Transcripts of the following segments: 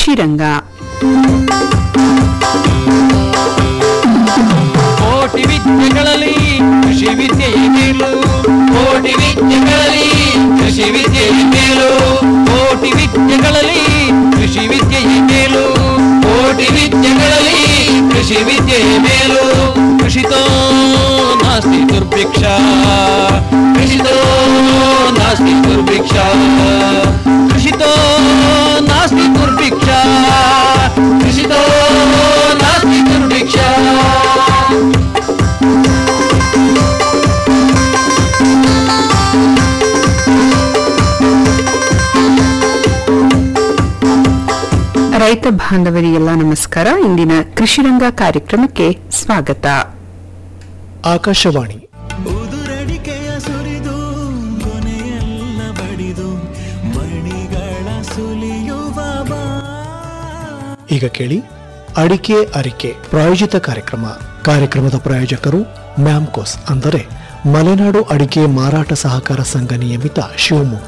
ಕೃಷಿ ರಂಗ ಕೋಟಿ ವಿದ್ಯೆಗಳಲ್ಲಿ ಕೃಷಿ ವಿದ್ಯೆಯ ಮೇಲು ಕೋಟಿ ವಿದ್ಯೆಗಳಲ್ಲಿ ಕೃಷಿ ವಿದ್ಯೆಯ ಮೇಲು ಕೋಟಿ ವಿದ್ಯೆಗಳಲ್ಲಿ ಕೃಷಿ ವಿದ್ಯೆಯ ಮೇಲು ಕೋಟಿ ವಿದ್ಯೆಗಳಲ್ಲಿ ಕೃಷಿ ವಿದ್ಯೆಯ ಮೇಲು ಕೃಷಿತೋ ನಾಸ್ತಿ ದುರ್ಭಿಕ್ಷ ಕೃಷಿತೋ ನಾಸ್ತಿ ದುರ್ಭಿಕ್ಷ ಕೃಷಿತೋ ನಾಸ್ತಿ ದುರ್ಭಿಕ್ಷ ಕೃಷಿತೋ ನಾಸ್ತಿ ದುರ್ಭಿಕ್ಷ ರೈತ ಬಾಂಧವರಿಗೆಲ್ಲ ನಮಸ್ಕಾರ ಇಂದಿನ ಕೃಷಿ ರಂಗ ಕಾರ್ಯಕ್ರಮಕ್ಕೆ ಸ್ವಾಗತ ಆಕಾಶವಾಣಿ ಉದುರಡಿಕೆಯ ಸುರಿದು ಕೊನೆಯೆಲ್ಲ ಬಡಿದು ಮಣಿಗಳ ಸುಲಿಯುವ ಬಾ ಈಗ ಕೇಳಿ ಅಡಿಕೆ ಅರಿಕೆ ಪ್ರಾಯೋಜಿತ ಕಾರ್ಯಕ್ರಮ ಕಾರ್ಯಕ್ರಮದ ಪ್ರಾಯೋಜಕರು ಮ್ಯಾಮ್ಕೋಸ್ ಅಂದರೆ ಮಲೆನಾಡು ಅಡಿಕೆ ಮಾರಾಟ ಸಹಕಾರ ಸಂಘ ನಿಯಮಿತ ಶಿವಮೊಗ್ಗ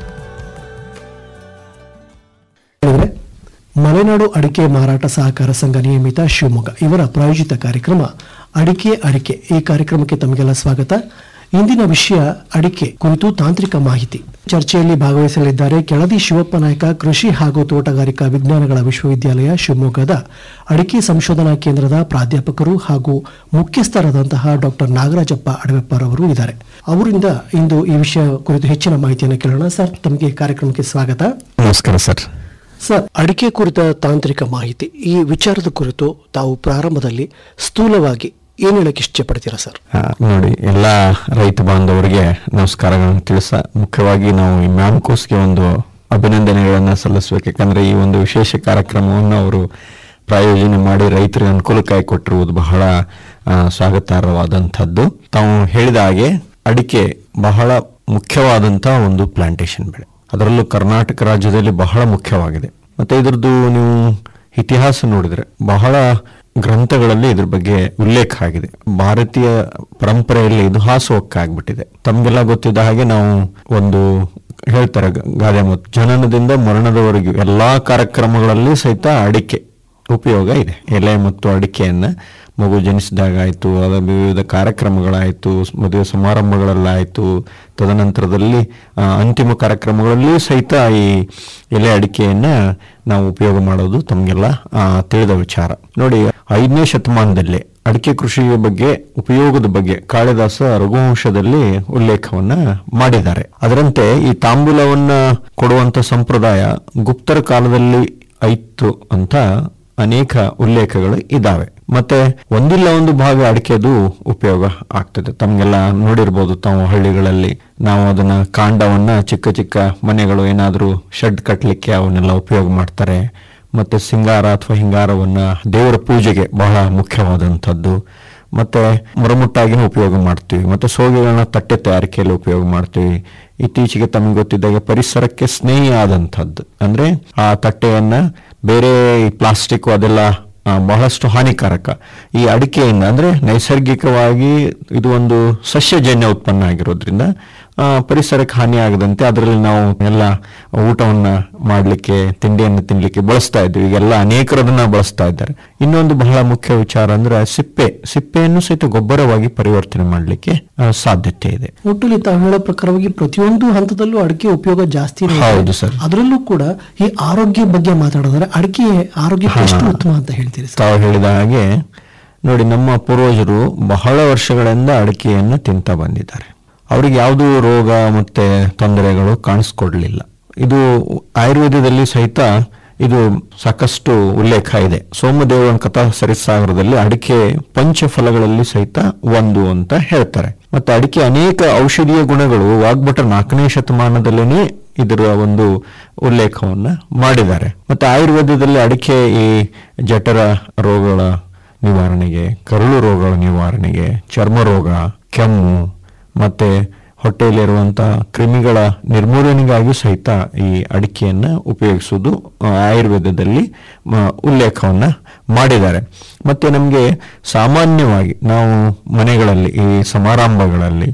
ಕೇಳಿದ್ರೆ, ಮಲೆನಾಡು ಅಡಿಕೆ ಮಾರಾಟ ಸಹಕಾರ ಸಂಘ ನಿಯಮಿತ ಶಿವಮೊಗ್ಗ ಇವರ ಪ್ರಾಯೋಜಿತ ಕಾರ್ಯಕ್ರಮ ಅಡಿಕೆ ಅರಿಕೆ ಈ ಕಾರ್ಯಕ್ರಮಕ್ಕೆ ತಮಗೆಲ್ಲ ಸ್ವಾಗತ ಇಂದಿನ ವಿಷಯ ಅಡಿಕೆ ಕುರಿತು ತಾಂತ್ರಿಕ ಮಾಹಿತಿ ಚರ್ಚೆಯಲ್ಲಿ ಭಾಗವಹಿಸಲಿದ್ದಾರೆ ಕೆಳದಿ ಶಿವಪ್ಪ ನಾಯಕ ಕೃಷಿ ಹಾಗೂ ತೋಟಗಾರಿಕಾ ವಿಜ್ಞಾನಗಳ ವಿಶ್ವವಿದ್ಯಾಲಯ ಶಿವಮೊಗ್ಗದ ಅಡಿಕೆ ಸಂಶೋಧನಾ ಕೇಂದ್ರದ ಪ್ರಾಧ್ಯಾಪಕರು ಹಾಗೂ ಮುಖ್ಯಸ್ಥರಾದಂತಹ ಡಾಕ್ಟರ್ ನಾಗರಾಜಪ್ಪ ಅಡವೆಪ್ಪರವರು ಇದ್ದಾರೆ ಅವರಿಂದ ಇಂದು ಈ ವಿಷಯ ಕುರಿತು ಹೆಚ್ಚಿನ ಮಾಹಿತಿಯನ್ನು ಕೇಳೋಣ ಸರ್ ತಮಗೆ ಕಾರ್ಯಕ್ರಮಕ್ಕೆ ಸ್ವಾಗತ ನಮಸ್ಕಾರ ಸರ್ ಸರ್ ಅಡಿಕೆ ಕುರಿತ ತಾಂತ್ರಿಕ ಮಾಹಿತಿ ಈ ವಿಚಾರದ ಕುರಿತು ತಾವು ಪ್ರಾರಂಭದಲ್ಲಿ ಸ್ಥೂಲವಾಗಿ ಏನ್ ಹೇಳಕ್ ಇಷ್ಟಪಡ್ತೀರಾ ಸರ್ ಆ, ನೋಡಿ ಎಲ್ಲ ರೈತ ಬಾಂಧವರಿಗೆ ನಮಸ್ಕಾರಗಳನ್ನು ತಿಳಿಸ ಮುಖ್ಯವಾಗಿ ನಾವು ಈ ಮ್ಯಾಮ್ಕೋಸ್ಗೆ ಒಂದು ಅಭಿನಂದನೆಗಳನ್ನ ಸಲ್ಲಿಸಬೇಕು ಯಾಕಂದ್ರೆ ಈ ಒಂದು ವಿಶೇಷ ಕಾರ್ಯಕ್ರಮವನ್ನು ಅವರು ಪ್ರಾಯೋಜನೆ ಮಾಡಿ ರೈತರಿಗೆ ಅನುಕೂಲಕ್ಕಾಗಿ ಕೊಟ್ಟಿರುವುದು ಬಹಳ ಆ, ಸ್ವಾಗತಾರ್ಹವಾದಂಥದ್ದು ತಾವು ಹೇಳಿದ ಹಾಗೆ ಅಡಿಕೆ ಬಹಳ ಮುಖ್ಯವಾದಂತಹ ಒಂದು ಪ್ಲಾಂಟೇಶನ್ ಬೆಳೆ ಅದರಲ್ಲೂ ಕರ್ನಾಟಕ ರಾಜ್ಯದಲ್ಲಿ ಬಹಳ ಮುಖ್ಯವಾಗಿದೆ ಮತ್ತೆ ಇದ್ರದ್ದು ನೀವು ಇತಿಹಾಸ ನೋಡಿದ್ರೆ ಬಹಳ ಗ್ರಂಥಗಳಲ್ಲಿ ಇದ್ರ ಬಗ್ಗೆ ಉಲ್ಲೇಖ ಆಗಿದೆ ಭಾರತೀಯ ಪರಂಪರೆಯಲ್ಲಿ ಇದು ಹಾಸುಹೊಕ್ಕಾಗ್ಬಿಟ್ಟಿದೆ ತಮ್ಗೆಲ್ಲ ಗೊತ್ತಿದ್ದ ಹಾಗೆ ನಾವು ಒಂದು ಹೇಳ್ತಾರೆ ಗ- ಗಾದೆ ಮತ್ತು ಜನನದಿಂದ ಮರಣದವರೆಗೂ ಎಲ್ಲಾ ಕಾರ್ಯಕ್ರಮಗಳಲ್ಲಿ ಸಹಿತ ಅಡಿಕೆ ಉಪಯೋಗ ಇದೆ ಎಲೆ ಮತ್ತು ಅಡಿಕೆಯನ್ನ ಮಗು ಜನಿಸಿದಾಗ ಆಯ್ತು ಅದರ ವಿವಿಧ ಕಾರ್ಯಕ್ರಮಗಳಾಯ್ತು ಸ್- ಮದುವೆ ಸಮಾರಂಭಗಳಲ್ಲಾಯ್ತು ತದನಂತರದಲ್ಲಿ ಆ, ಅಂತಿಮ ಕಾರ್ಯಕ್ರಮಗಳಲ್ಲಿ ಸಹಿತ ಈ ಎಲೆ ಅಡಿಕೆಯನ್ನ ನಾವು ಉಪಯೋಗ ಮಾಡೋದು ತಮಗೆಲ್ಲ ಆ, ತಿಳಿದ ವಿಚಾರ ನೋಡಿ ಐದನೇ ಶತಮಾನದಲ್ಲಿ ಅಡಿಕೆ ಕೃಷಿಯ ಬಗ್ಗೆ ಉಪಯೋಗದ ಬಗ್ಗೆ ಕಾಳಿದಾಸ ರಘುವಂಶದಲ್ಲಿ ಉಲ್ಲೇಖವನ್ನ ಮಾಡಿದ್ದಾರೆ ಅದರಂತೆ ಈ ತಾಂಬೂಲವನ್ನ ಕೊಡುವಂತ ಸಂಪ್ರದಾಯ ಗುಪ್ತರ ಕಾಲದಲ್ಲಿ ಐತ್ತು ಅಂತ ಅನೇಕ ಉಲ್ಲೇಖಗಳು ಇದಾವೆ ಮತ್ತೆ ಒಂದಿಲ್ಲ ಒಂದು ಭಾಗ ಅಡಿಕೆದು ಉಪಯೋಗ ಆಗ್ತದೆ ತಮ್ಗೆಲ್ಲ ನೋಡಿರ್ಬೋದು ತಾವು ಹಳ್ಳಿಗಳಲ್ಲಿ ನಾವು ಅದನ್ನ ಕಾಂಡವನ್ನ ಚಿಕ್ಕ ಚಿಕ್ಕ ಮನೆಗಳು ಏನಾದ್ರೂ ಶೆಡ್ ಕಟ್ಟಲಿಕ್ಕೆ ಅವನ್ನೆಲ್ಲ ಉಪಯೋಗ ಮಾಡ್ತಾರೆ ಮತ್ತೆ ಸಿಂಗಾರ ಅಥವಾ ಹಿಂಗಾರವನ್ನ ದೇವರ ಪೂಜೆಗೆ ಬಹಳ ಮುಖ್ಯವಾದಂಥದ್ದು ಮತ್ತೆ ಮರಮುಟ್ಟಾಗಿನೂ ಉಪಯೋಗ ಮಾಡ್ತೀವಿ ಮತ್ತೆ ಸೋಗೆಗಳನ್ನ ತಟ್ಟೆ ತಯಾರಿಕೆಯಲ್ಲಿ ಉಪಯೋಗ ಮಾಡ್ತೀವಿ ಇತ್ತೀಚೆಗೆ ತಮಗೆ ಗೊತ್ತಿದ್ದಾಗ ಪರಿಸರಕ್ಕೆ ಸ್ನೇಹಿ ಆದಂಥದ್ದು ಅಂದ್ರೆ ಆ ತಟ್ಟೆಯನ್ನ ಬೇರೆ ಪ್ಲಾಸ್ಟಿಕ್ ಅದೆಲ್ಲ ಆ, ಬಹಳಷ್ಟು ಹಾನಿಕಾರಕ ಈ ಅಡಿಕೆಯಿಂದ ಅಂದ್ರೆ ನೈಸರ್ಗಿಕವಾಗಿ ಇದು ಒಂದು ಸಸ್ಯಜನ್ಯ ಉತ್ಪನ್ನ ಆಗಿರೋದ್ರಿಂದ ಆ, ಪರಿಸರಕ್ಕೆ ಹಾನಿ ಆಗದಂತೆ ಅದರಲ್ಲಿ ನಾವು ಎಲ್ಲ ಊಟವನ್ನ ಮಾಡಲಿಕ್ಕೆ ತಿಂಡಿಯನ್ನು ತಿನ್ಲಿಕ್ಕೆ ಬಳಸ್ತಾ ಇದ್ವಿ ಈಗೆಲ್ಲ ಅನೇಕರು ಅದನ್ನ ಬಳಸ್ತಾ ಇದ್ದಾರೆ ಇನ್ನೊಂದು ಬಹಳ ಮುಖ್ಯ ವಿಚಾರ ಅಂದ್ರೆ ಸಿಪ್ಪೆ ಸಿಪ್ಪೆಯನ್ನು ಸಹಿತ ಗೊಬ್ಬರವಾಗಿ ಪರಿವರ್ತನೆ ಮಾಡಲಿಕ್ಕೆ ಸಾಧ್ಯತೆ ಇದೆ ಒಟ್ಟಲ್ಲಿ ತಾವು ಹೇಳೋ ಪ್ರಕಾರವಾಗಿ ಪ್ರತಿಯೊಂದು ಹಂತದಲ್ಲೂ ಅಡಿಕೆ ಉಪಯೋಗ ಜಾಸ್ತಿ ಇದೆ. ಹೌದು ಸರ್. ಅದರಲ್ಲೂ ಕೂಡ ಈ ಆರೋಗ್ಯ ಬಗ್ಗೆ ಮಾತಾಡೋದಾದ್ರೆ ಅಡಿಕೆ ಆರೋಗ್ಯಕ್ಕೆ ಎಷ್ಟು ಉತ್ತಮ ಅಂತ ಹೇಳ್ತೀರಿ ಸರ್ ತಾವು ಹೇಳಿದ ಹಾಗೆ ನೋಡಿ ನಮ್ಮ ಪೂರ್ವಜರು ಬಹಳ ವರ್ಷಗಳಿಂದ ಅಡಿಕೆಯನ್ನು ತಿಂತ ಬಂದಿದ್ದಾರೆ ಅವರಿಗೆ ಯಾವುದೂ ರೋಗ ಮತ್ತೆ ತೊಂದರೆಗಳು ಕಾಣಿಸ್ಕೊಡ್ಲಿಲ್ಲ ಇದು ಆಯುರ್ವೇದದಲ್ಲಿ ಸಹಿತ ಇದು ಸಾಕಷ್ಟು ಉಲ್ಲೇಖ ಇದೆ ಸೋಮದೇವನ ಕಥಾ ಸರಿಸಾಗರದಲ್ಲಿ ಅಡಿಕೆ ಪಂಚಫಲಗಳಲ್ಲಿ ಸಹಿತ ಒಂದು ಅಂತ ಹೇಳ್ತಾರೆ ಮತ್ತೆ ಅಡಿಕೆ ಅನೇಕ ಔಷಧೀಯ ಗುಣಗಳು ವಾಗ್ಭಟ ನಾಲ್ಕನೇ ಶತಮಾನದಲ್ಲೇನೆ ಇದರ ಒಂದು ಉಲ್ಲೇಖವನ್ನ ಮಾಡಿದ್ದಾರೆ ಮತ್ತೆ ಆಯುರ್ವೇದದಲ್ಲಿ ಅಡಿಕೆ ಈ ಜಠರ ರೋಗಗಳ ನಿವಾರಣೆಗೆ ಕರುಳು ರೋಗಗಳ ನಿವಾರಣೆಗೆ ಚರ್ಮ ರೋಗ ಕೆಮ್ಮು ಮತ್ತೆ ಹೊಟ್ಟೆಯಲ್ಲಿರುವಂತಹ ಕ್ರಿಮಿಗಳ ನಿರ್ಮೂಲನೆಗಾಗಿ ಸಹಿತ ಈ ಅಡಿಕೆಯನ್ನ ಉಪಯೋಗಿಸುವುದು ಆ, ಆಯುರ್ವೇದದಲ್ಲಿ ಮ, ಉಲ್ಲೇಖವನ್ನ ಮಾಡಿದ್ದಾರೆ ಮತ್ತೆ ನಮಗೆ ಸಾಮಾನ್ಯವಾಗಿ ನಾವು ಮನೆಗಳಲ್ಲಿ ಈ ಸಮಾರಂಭಗಳಲ್ಲಿ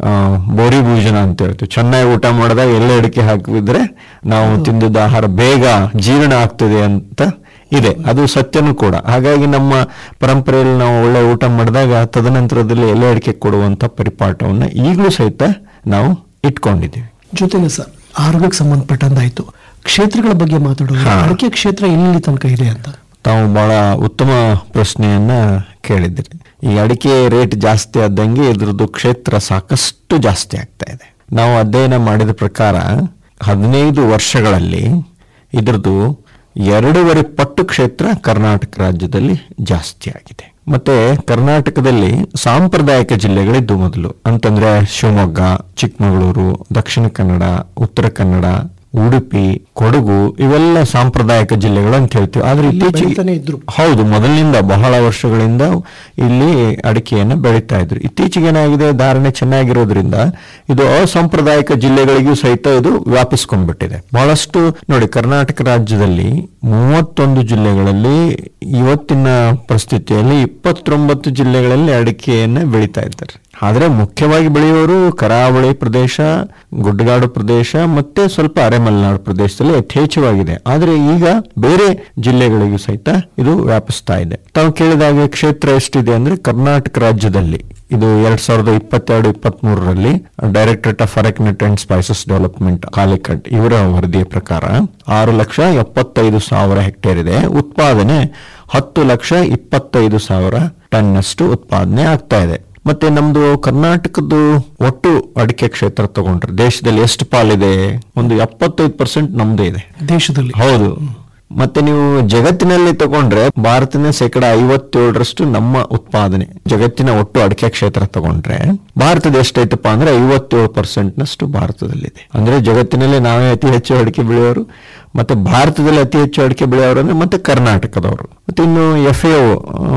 ಆ, ಬೋರಿ ಭೋಜನ ಅಂತ ಹೇಳ್ತೀವಿ ಚೆನ್ನಾಗಿ ಊಟ ಮಾಡಿದಾಗ ಎಲೆ ಅಡಿಕೆ ಹಾಕಿದ್ರೆ ನಾವು ತಿಂದಿದ್ದ ಆಹಾರ ಬೇಗ ಜೀರ್ಣ ಆಗ್ತದೆ ಅಂತ ಇದೆ ಅದು ಸತ್ಯನೂ ಕೂಡ ಹಾಗಾಗಿ ನಮ್ಮ ಪರಂಪರೆಯಲ್ಲಿ ನಾವು ಒಳ್ಳೆ ಊಟ ಮಾಡಿದಾಗ ತದನಂತರದಲ್ಲಿ ಎಲೆ ಅಡಿಕೆ ಕೊಡುವಂತ ಪರಿಪಾಠವನ್ನ ಈಗಲೂ ಸಹಿತ ನಾವು ಇಟ್ಕೊಂಡಿದ್ದೀವಿ ಜೊತೆಗೆ ಸರ್ ಆರೋಗ್ಯಕ್ಕೆ ಸಂಬಂಧಪಟ್ಟಂದಾಯ್ತು ಕ್ಷೇತ್ರಗಳ ಬಗ್ಗೆ ಮಾತಾಡೋದು ಹಾ. ಅಡಿಕೆ ಕ್ಷೇತ್ರ ಎಲ್ಲಿ ತನಕ ಇದೆ ಅಂತ ತಾವು ಬಹಳ ಉತ್ತಮ ಪ್ರಶ್ನೆಯನ್ನ ಕೇಳಿದ್ರಿ ಈ ಅಡಿಕೆ ರೇಟ್ ಜಾಸ್ತಿ ಆದಂಗೆ ಇದ್ರದ್ದು ಕ್ಷೇತ್ರ ಸಾಕಷ್ಟು ಜಾಸ್ತಿ ಆಗ್ತಾ ಇದೆ ನಾವು ಅಧ್ಯಯನ ಮಾಡಿದ ಪ್ರಕಾರ ಹದಿನೈದು ವರ್ಷಗಳಲ್ಲಿ ಇದ್ರದ್ದು ಎರಡೂವರೆ ಪಟ್ಟು ಕ್ಷೇತ್ರ ಕರ್ನಾಟಕ ರಾಜ್ಯದಲ್ಲಿ ಜಾಸ್ತಿ ಆಗಿದೆ ಮತ್ತೆ ಕರ್ನಾಟಕದಲ್ಲಿ ಸಾಂಪ್ರದಾಯಿಕ ಜಿಲ್ಲೆಗಳಿದ್ದು ಮೊದಲು ಅಂತಂದ್ರೆ ಶಿವಮೊಗ್ಗ ಚಿಕ್ಕಮಗಳೂರು ದಕ್ಷಿಣ ಕನ್ನಡ ಉತ್ತರ ಕನ್ನಡ ಉಡುಪಿ ಕೊಡಗು ಇವೆಲ್ಲ ಸಾಂಪ್ರದಾಯಿಕ ಜಿಲ್ಲೆಗಳು ಅಂತ ಹೇಳ್ತೀವಿ ಆದ್ರೆ ಇಲ್ಲಿ ಇತ್ತೀಚೆಗೆ ಬೆಳೀತಾನೆ ಇದ್ರು. ಹೌದು ಮೊದಲಿನಿಂದ ಬಹಳ ವರ್ಷಗಳಿಂದ ಇಲ್ಲಿ ಅಡಿಕೆಯನ್ನು ಬೆಳೀತಾ ಇದ್ರು ಇತ್ತೀಚೆಗೆ ಏನಾಗಿದೆ ಧಾರಣೆ ಚೆನ್ನಾಗಿರೋದ್ರಿಂದ ಇದು ಅಸಾಂಪ್ರದಾಯಿಕ ಜಿಲ್ಲೆಗಳಿಗೂ ಸಹಿತ ಇದು ವ್ಯಾಪಿಸ್ಕೊಂಡ್ಬಿಟ್ಟಿದೆ ಬಹಳಷ್ಟು ನೋಡಿ ಕರ್ನಾಟಕ ರಾಜ್ಯದಲ್ಲಿ ಮೂವತ್ತೊಂದು ಜಿಲ್ಲೆಗಳಲ್ಲಿ ಇವತ್ತಿನ ಪರಿಸ್ಥಿತಿಯಲ್ಲಿ ಇಪ್ಪತ್ತೊಂಬತ್ತು ಜಿಲ್ಲೆಗಳಲ್ಲಿ ಅಡಿಕೆಯನ್ನ ಬೆಳೀತಾ ಇದ್ದಾರೆ ಆದ್ರೆ ಮುಖ್ಯವಾಗಿ ಬೆಳೆಯೋರು ಕರಾವಳಿ ಪ್ರದೇಶ ಗುಡ್ಡಗಾಡು ಪ್ರದೇಶ ಮತ್ತೆ ಸ್ವಲ್ಪ ಅರೆಮಲೆನಾಡು ಪ್ರದೇಶದಲ್ಲಿ ಯಥೇಚ್ಛವಾಗಿದೆ ಆದ್ರೆ ಈಗ ಬೇರೆ ಜಿಲ್ಲೆಗಳಿಗೂ ಸಹಿತ ಇದು ವ್ಯಾಪಿಸ್ತಾ ಇದೆ ತಾವು ಕೇಳಿದಾಗೆ ಕ್ಷೇತ್ರ ಎಷ್ಟಿದೆ ಅಂದ್ರೆ ಕರ್ನಾಟಕ ರಾಜ್ಯದಲ್ಲಿ ಇದು ಎರಡ್ ಸಾವಿರದ ಇಪ್ಪತ್ತೆರಡು ಇಪ್ಪತ್ತ್ ಮೂರರಲ್ಲಿ directorate of arecanut and spices development Calicut ಇವರ ವರದಿಯ ಪ್ರಕಾರ ಆರು ಲಕ್ಷ ಎಪ್ಪತ್ತೈದು ಸಾವಿರ ಹೆಕ್ಟೇರ್ ಇದೆ ಉತ್ಪಾದನೆ ಹತ್ತು ಲಕ್ಷ ಇಪ್ಪತ್ತೈದು ಸಾವಿರ ಟನ್ನಷ್ಟು ಉತ್ಪಾದನೆ ಆಗ್ತಾ ಇದೆ ಮತ್ತೆ ನಮ್ದು ಕರ್ನಾಟಕದ್ದು ಒಟ್ಟು ಅಡಿಕೆ ಕ್ಷೇತ್ರ ತಗೊಂಡ್ರೆ ದೇಶದಲ್ಲಿ ಎಷ್ಟು ಪಾಲಿದೆ ಒಂದು ಎಪ್ಪತ್ತೈದು ಪರ್ಸೆಂಟ್ ನಮ್ದೇ ಇದೆ ದೇಶದಲ್ಲಿ ಹೌದು ಮತ್ತೆ ನೀವು ಜಗತ್ತಿನಲ್ಲಿ ತಗೊಂಡ್ರೆ ಭಾರತದ ಶೇಕಡ ಐವತ್ತೇಳರಷ್ಟು ನಮ್ಮ ಉತ್ಪಾದನೆ ಜಗತ್ತಿನ ಒಟ್ಟು ಅಡಿಕೆ ಕ್ಷೇತ್ರ ತಗೊಂಡ್ರೆ ಭಾರತದ ಎಷ್ಟೈತಪ್ಪ ಅಂದ್ರೆ ಐವತ್ತೇಳು ಪರ್ಸೆಂಟ್ ನಷ್ಟು ಭಾರತದಲ್ಲಿದೆ ಅಂದ್ರೆ ಜಗತ್ತಿನಲ್ಲಿ ನಾವೇ ಅತಿ ಹೆಚ್ಚು ಅಡಿಕೆ ಬೆಳೆಯೋರು ಮತ್ತೆ ಭಾರತದಲ್ಲಿ ಅತಿ ಹೆಚ್ಚು ಅಡಿಕೆ ಬೆಳೆಯೋರು ಅಂದ್ರೆ ಮತ್ತೆ ಕರ್ನಾಟಕದವರು ಮತ್ತೆ ಇನ್ನು ಎಫ್ ಎ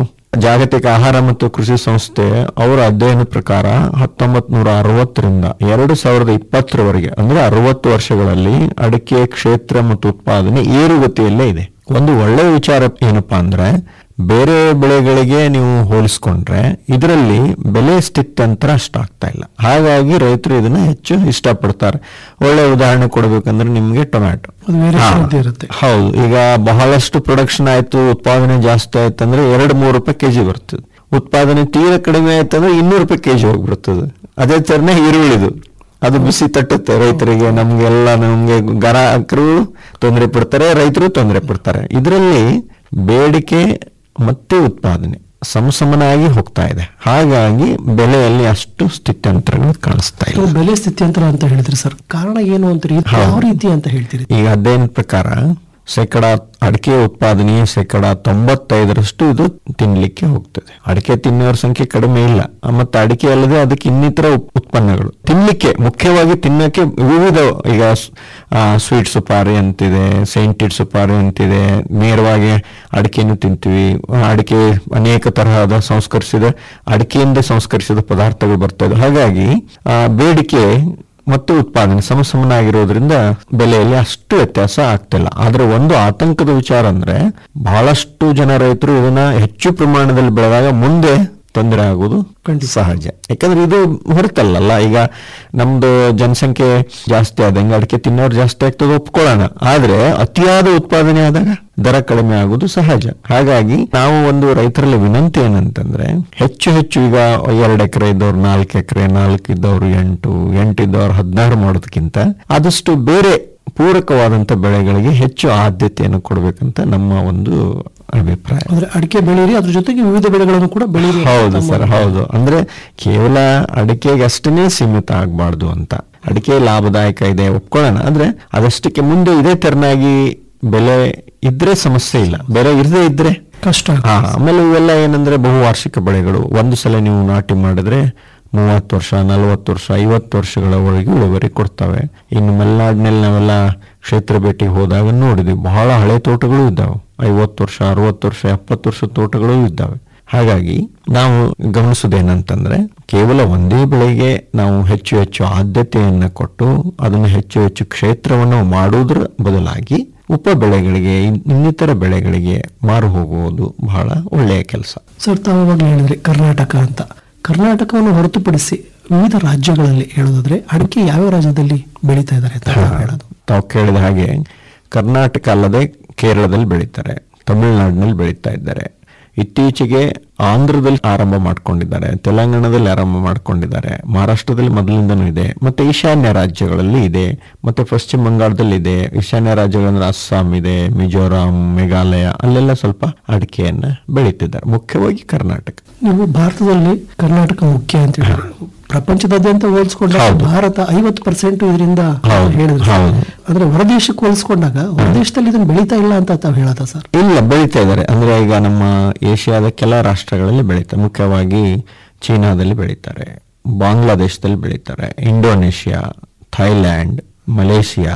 ಜಾಗತಿಕ ಆಹಾರ ಮತ್ತು ಕೃಷಿ ಸಂಸ್ಥೆ ಅವರ ಅಧ್ಯಯನ ಪ್ರಕಾರ ಹತ್ತೊಂಬತ್ ನೂರ ಅರವತ್ತರಿಂದ ಎರಡು ಸಾವಿರದ ಇಪ್ಪತ್ತರವರೆಗೆ ಅಂದ್ರೆ ಅರವತ್ತು ವರ್ಷಗಳಲ್ಲಿ ಅಡಿಕೆ ಕ್ಷೇತ್ರ ಮತ್ತು ಉತ್ಪಾದನೆ ಏರುಗತಿಯಲ್ಲೇ ಇದೆ ಒಂದು ಒಳ್ಳೆಯ ವಿಚಾರ ಏನಪ್ಪಾ ಅಂದ್ರೆ ಬೇರೆ ಬೆಳೆಗಳಿಗೆ ನೀವು ಹೋಲಿಸ್ಕೊಂಡ್ರೆ ಇದರಲ್ಲಿ ಬೆಲೆ ಸ್ಥಿತ್ಯಂತರ ಅಷ್ಟಾಗ್ತಾ ಇಲ್ಲ ಹಾಗಾಗಿ ರೈತರು ಇದನ್ನ ಹೆಚ್ಚು ಇಷ್ಟಪಡ್ತಾರೆ ಒಳ್ಳೆ ಉದಾಹರಣೆ ಕೊಡಬೇಕಂದ್ರೆ ನಿಮ್ಗೆ ಟೊಮ್ಯಾಟೊ ಅದು ಬೇರೆ ಹಾ. ರೀತಿ ಇರುತ್ತೆ ಹೌದು ಈಗ ಬಹಳಷ್ಟು ಪ್ರೊಡಕ್ಷನ್ ಆಯ್ತು ಉತ್ಪಾದನೆ ಜಾಸ್ತಿ ಆಯ್ತು ಅಂದ್ರೆ ಎರಡು ಮೂರು ರೂಪಾಯಿ ಕೆಜಿ ಬರ್ತದೆ ಉತ್ಪಾದನೆ ತೀರಾ ಕಡಿಮೆ ಆಯ್ತು ಅಂದ್ರೆ ಇನ್ನೂರು ರೂಪಾಯಿ ಕೆಜಿ ಹೋಗ್ಬಿಡ್ತದೆ ಅದೇ ತರನೇ ಈರುಳ್ಳಿದು ಅದು ಬಿಸಿ ತಟ್ಟುತ್ತೆ ರೈತರಿಗೆ ನಮ್ಗೆಲ್ಲ ನಮ್ಗೆ ಗ್ರಾಹಕರು ತೊಂದರೆ ಪಡ್ತಾರೆ ರೈತರು ತೊಂದರೆ ಪಡ್ತಾರೆ ಇದರಲ್ಲಿ ಬೇಡಿಕೆ ಮತ್ತೆ ಉತ್ಪಾದನೆ ಸಮಸಮನಾಗಿ ಹೋಗ್ತಾ ಇದೆ ಹಾಗಾಗಿ ಬೆಲೆಯಲ್ಲಿ ಅಷ್ಟು ಸ್ಥಿತ್ಯಂತರಗಳು ಕಾಣಿಸ್ತಾ ಇಲ್ಲ ಇದು ಬೆಲೆ ಸ್ಥಿತ್ಯಂತರ ಅಂತ ಹೇಳಿದ್ರಿ ಸರ್ ಕಾರಣ ಏನು ಅಂತೀರಿ ಇದು ಯಾವ ರೀತಿ ಅಂತ ಹೇಳ್ತೀರಿ ಈಗ ಅಧ್ಯಯನ ಪ್ರಕಾರ ಶೇಕಡ ಅಡಿಕೆ ಉತ್ಪಾದನೆ ಶೇಕಡ ತೊಂಬತ್ತೈದರಷ್ಟು ಇದು ತಿನ್ಲಿಕ್ಕೆ ಹೋಗ್ತದೆ ಅಡಿಕೆ ತಿನ್ನೋರ ಸಂಖ್ಯೆ ಕಡಿಮೆ ಇಲ್ಲ ಮತ್ತೆ ಅಡಿಕೆ ಅಲ್ಲದೆ ಅದಕ್ಕೆ ಇನ್ನಿತರ ಉಪ್- ಉತ್ಪನ್ನಗಳು ತಿನ್ಲಿಕ್ಕೆ ಮುಖ್ಯವಾಗಿ ತಿನ್ನಕ್ಕೆ ವಿವಿಧ ಈಗ ಸ್ವೀಟ್ ಸುಪಾರಿ ಅಂತಿದೆ ಸೈಂಟಿಡ್ ಸುಪಾರಿ ಅಂತಿದೆ ನೇರವಾಗಿ ಅಡಿಕೆಯನ್ನು ತಿಂತೀವಿ ಅಡಿಕೆ ಅನೇಕ ತರಹದ ಸಂಸ್ಕರಿಸಿದ ಅಡಿಕೆಯಿಂದ ಸಂಸ್ಕರಿಸಿದ ಪದಾರ್ಥಗಳು ಬರ್ತಾ ಇದೆ ಹಾಗಾಗಿ ಆ, ಬೇಡಿಕೆ ಮತ್ತು ಉತ್ಪಾದನೆ ಸಮಸಮನಾಗಿರೋದ್ರಿಂದ ಬೆಲೆಯಲ್ಲಿ ಅಷ್ಟು ವ್ಯತ್ಯಾಸ ಆಗ್ತಿಲ್ಲ ಆದ್ರೆ ಒಂದು ಆತಂಕದ ವಿಚಾರ ಅಂದ್ರೆ ಬಹಳಷ್ಟು ಜನ ರೈತರು ಇದನ್ನ ಹೆಚ್ಚು ಪ್ರಮಾಣದಲ್ಲಿ ಬೆಳೆದಾಗ ಮುಂದೆ ತೊಂದರೆ ಆಗುವುದು ಖಂಡಿತ. ಸಹಜ ಯಾಕಂದ್ರೆ ಇದು ಹೊರತಲ್ಲಲ್ಲ ಈಗ ನಮ್ದು ಜನಸಂಖ್ಯೆ ಜಾಸ್ತಿ ಆದಂಗೆ ಅಡಿಕೆ ತಿನ್ನೋರು ಜಾಸ್ತಿ ಆಗ್ತದೆ ಒಪ್ಕೊಳ್ಳೋಣ ಆದ್ರೆ ಅತಿಯಾದ ಉತ್ಪಾದನೆ ಆದಾಗ ದರ ಕಡಿಮೆ ಆಗುವುದು ಸಹಜ ಹಾಗಾಗಿ ನಾವು ಒಂದು ರೈತರಲ್ಲಿ ವಿನಂತಿ ಏನಂತಂದ್ರೆ ಹೆಚ್ಚು ಹೆಚ್ಚು ಈಗ ಎರಡು ಎಕರೆ ಇದ್ದವ್ರು ನಾಲ್ಕು ಎಕರೆ ನಾಲ್ಕು ಇದ್ದವ್ರು ಎಂಟು ಎಂಟು ಇದ್ದವ್ರು ಹದಿನಾರು ಮಾಡೋದಕ್ಕಿಂತ ಆದಷ್ಟು ಬೇರೆ ಪೂರಕವಾದಂತ ಬೆಳೆಗಳಿಗೆ ಹೆಚ್ಚು ಆದ್ಯತೆಯನ್ನು ಕೊಡಬೇಕಂತ ನಮ್ಮ ಒಂದು ಅಭಿಪ್ರಾಯ ಅಂದ್ರೆ ಅಡಿಕೆ ಬೆಳೀರಿ ಅದ್ರ ಜೊತೆಗೆ ವಿವಿಧ ಬೆಳೆಗಳನ್ನು ಕೂಡ ಬೆಳೀರಿ ಅಂತ ಹೌದು ತಮ್ಮ- ಸರ್ ಹೌದು ಅಂದ್ರೆ ಕೇವಲ ಅಡಿಕೆಗೆ ಅಷ್ಟೇ ಸೀಮಿತ ಆಗಬಾರ್ದು ಅಂತ ಅಡಿಕೆ ಲಾಭದಾಯಕ ಇದೆ ಒಪ್ಕೊಳ್ಳೋಣ ಆದ್ರೆ ಅದಷ್ಟಕ್ಕೆ ಮುಂದೆ ಇದೇ ತೆರನಾಗಿ ಬೆಲೆ ಇದ್ರೆ ಸಮಸ್ಯೆ ಇಲ್ಲ ಬೆಲೆ ಇರದೇ ಇದ್ರೆ ಕಷ್ಟ ಹಾ ಆಮೇಲೆ ಇವೆಲ್ಲ ಏನಂದ್ರೆ ಬಹುವಾರ್ಷಿಕ ಬೆಳೆಗಳು ಒಂದು ಸಲ ನೀವು ನಾಟಿ ಮಾಡಿದ್ರೆ ಮೂವತ್ತು ವರ್ಷ ನಲವತ್ತು ವರ್ಷ ಐವತ್ತು ವರ್ಷಗಳವರೆಗೂ ಇಳುವರಿ ಕೊಡ್ತವೆ ಇನ್ನು ಮಲೆನಾಡಿನಲ್ಲಿ ನಾವೆಲ್ಲ ಕ್ಷೇತ್ರ ಭೇಟಿಗೆ ಹೋದಾಗ ನೋಡಿದ್ವಿ ಬಹಳ ಹಳೆ ತೋಟಗಳು ಇದ್ದಾವೆ ಐವತ್ತು ವರ್ಷ ಅರವತ್ತು ವರ್ಷ ಎಪ್ಪತ್ತು ವರ್ಷ ತೋಟಗಳು ಇದ್ದಾವೆ ಹಾಗಾಗಿ ನಾವು ಗಮನಿಸೋದೇನಂತಂದ್ರೆ ಕೇವಲ ಒಂದೇ ಬೆಳೆಗೆ ನಾವು ಹೆಚ್ಚು ಹೆಚ್ಚು ಆದ್ಯತೆಯನ್ನು ಕೊಟ್ಟು ಅದನ್ನು ಹೆಚ್ಚು ಹೆಚ್ಚು ಕ್ಷೇತ್ರವನ್ನು ಮಾಡುವುದರ ಬದಲಾಗಿ ಉಪ ಬೆಳೆಗಳಿಗೆ ಇನ್- ಇನ್ನಿತರ ಬೆಳೆಗಳಿಗೆ ಮಾರು ಹೋಗುವುದು ಬಹಳ ಒಳ್ಳೆಯ ಕೆಲಸ ಸರ್ ತಾವು ಅವಾಗ ಹೇಳಿದ್ರಿ ಕರ್ನಾಟಕ ಅಂತ ಕರ್ನಾಟಕವನ್ನು ಹೊರತುಪಡಿಸಿ ವಿವಿಧ ರಾಜ್ಯಗಳಲ್ಲಿ ಹೇಳೋದಾದ್ರೆ ಅಡಿಕೆ ಯಾವ ರಾಜ್ಯದಲ್ಲಿ ಬೆಳೀತಾ ಇದ್ದಾರೆ ಅಂತ ತಾವು ಹೇಳೋದು ತಾವು ಕೇಳಿದ ಹಾಗೆ ಕರ್ನಾಟಕ ಅಲ್ಲದೆ ಕೇರಳದಲ್ಲಿ ಬೆಳೀತಾರೆ ತಮಿಳುನಾಡಿನಲ್ಲಿ ಬೆಳೀತಾ ಇದ್ದಾರೆ ಇತ್ತೀಚೆಗೆ ಆಂಧ್ರದಲ್ಲಿ ಆರಂಭ ಮಾಡ್ಕೊಂಡಿದ್ದಾರೆ ತೆಲಂಗಾಣದಲ್ಲಿ ಆರಂಭ ಮಾಡ್ಕೊಂಡಿದ್ದಾರೆ ಮಹಾರಾಷ್ಟ್ರದಲ್ಲಿ ಮೊದಲಿಂದನೂ ಇದೆ ಮತ್ತೆ ಈಶಾನ್ಯ ರಾಜ್ಯಗಳಲ್ಲಿ ಇದೆ ಮತ್ತೆ ಪಶ್ಚಿಮ ಬಂಗಾಳದಲ್ಲಿ ಇದೆ ಈಶಾನ್ಯ ರಾಜ್ಯಗಳಂದ್ರೆ ಅಸ್ಸಾಂ ಇದೆ ಮಿಜೋರಾಂ ಮೇಘಾಲಯ ಅಲ್ಲೆಲ್ಲ ಸ್ವಲ್ಪ ಅಡಿಕೆಯನ್ನ ಬೆಳೀತಿದ್ದಾರೆ ಮುಖ್ಯವಾಗಿ ಕರ್ನಾಟಕ ನೀವು ಭಾರತದಲ್ಲಿ ಕರ್ನಾಟಕ ಮುಖ್ಯ ಅಂತ ಹೇಳಿ ಪ್ರಪಂಚದಾದ್ಯಂತ ಹೋಲಿಸ್ಕೊಂಡಾಗ ಹೌದು. ಭಾರತ ಐವತ್ತು ಪರ್ಸೆಂಟ್ ಇದರಿಂದ ಹೌದು, ಹೇಳಿದ್ರೆ ಹೌದು. ಅಂದ್ರೆ ಹೊರದೇಶಕ್ಕೆ ಹೋಲಿಸ್ಕೊಂಡಾಗ ಹೊರದೇಶದಲ್ಲಿ ಇದನ್ನ ಬೆಳೀತಾ ಇಲ್ಲ ಅಂತ ತಾವು ಹೇಳದ ಸರ್ ಇಲ್ಲ ಬೆಳೀತಾ ಇದ್ದಾರೆ ಅಂದ್ರೆ ಈಗ ನಮ್ಮ ಏಷ್ಯಾದ ಕೆಲ ರಾಷ್ಟ್ರಗಳಲ್ಲಿ ಬೆಳೀತಾರೆ ಮುಖ್ಯವಾಗಿ ಚೀನಾದಲ್ಲಿ ಬೆಳೀತಾರೆ ಬಾಂಗ್ಲಾದೇಶದಲ್ಲಿ ಬೆಳೀತಾರೆ Indonesia Thailand Malaysia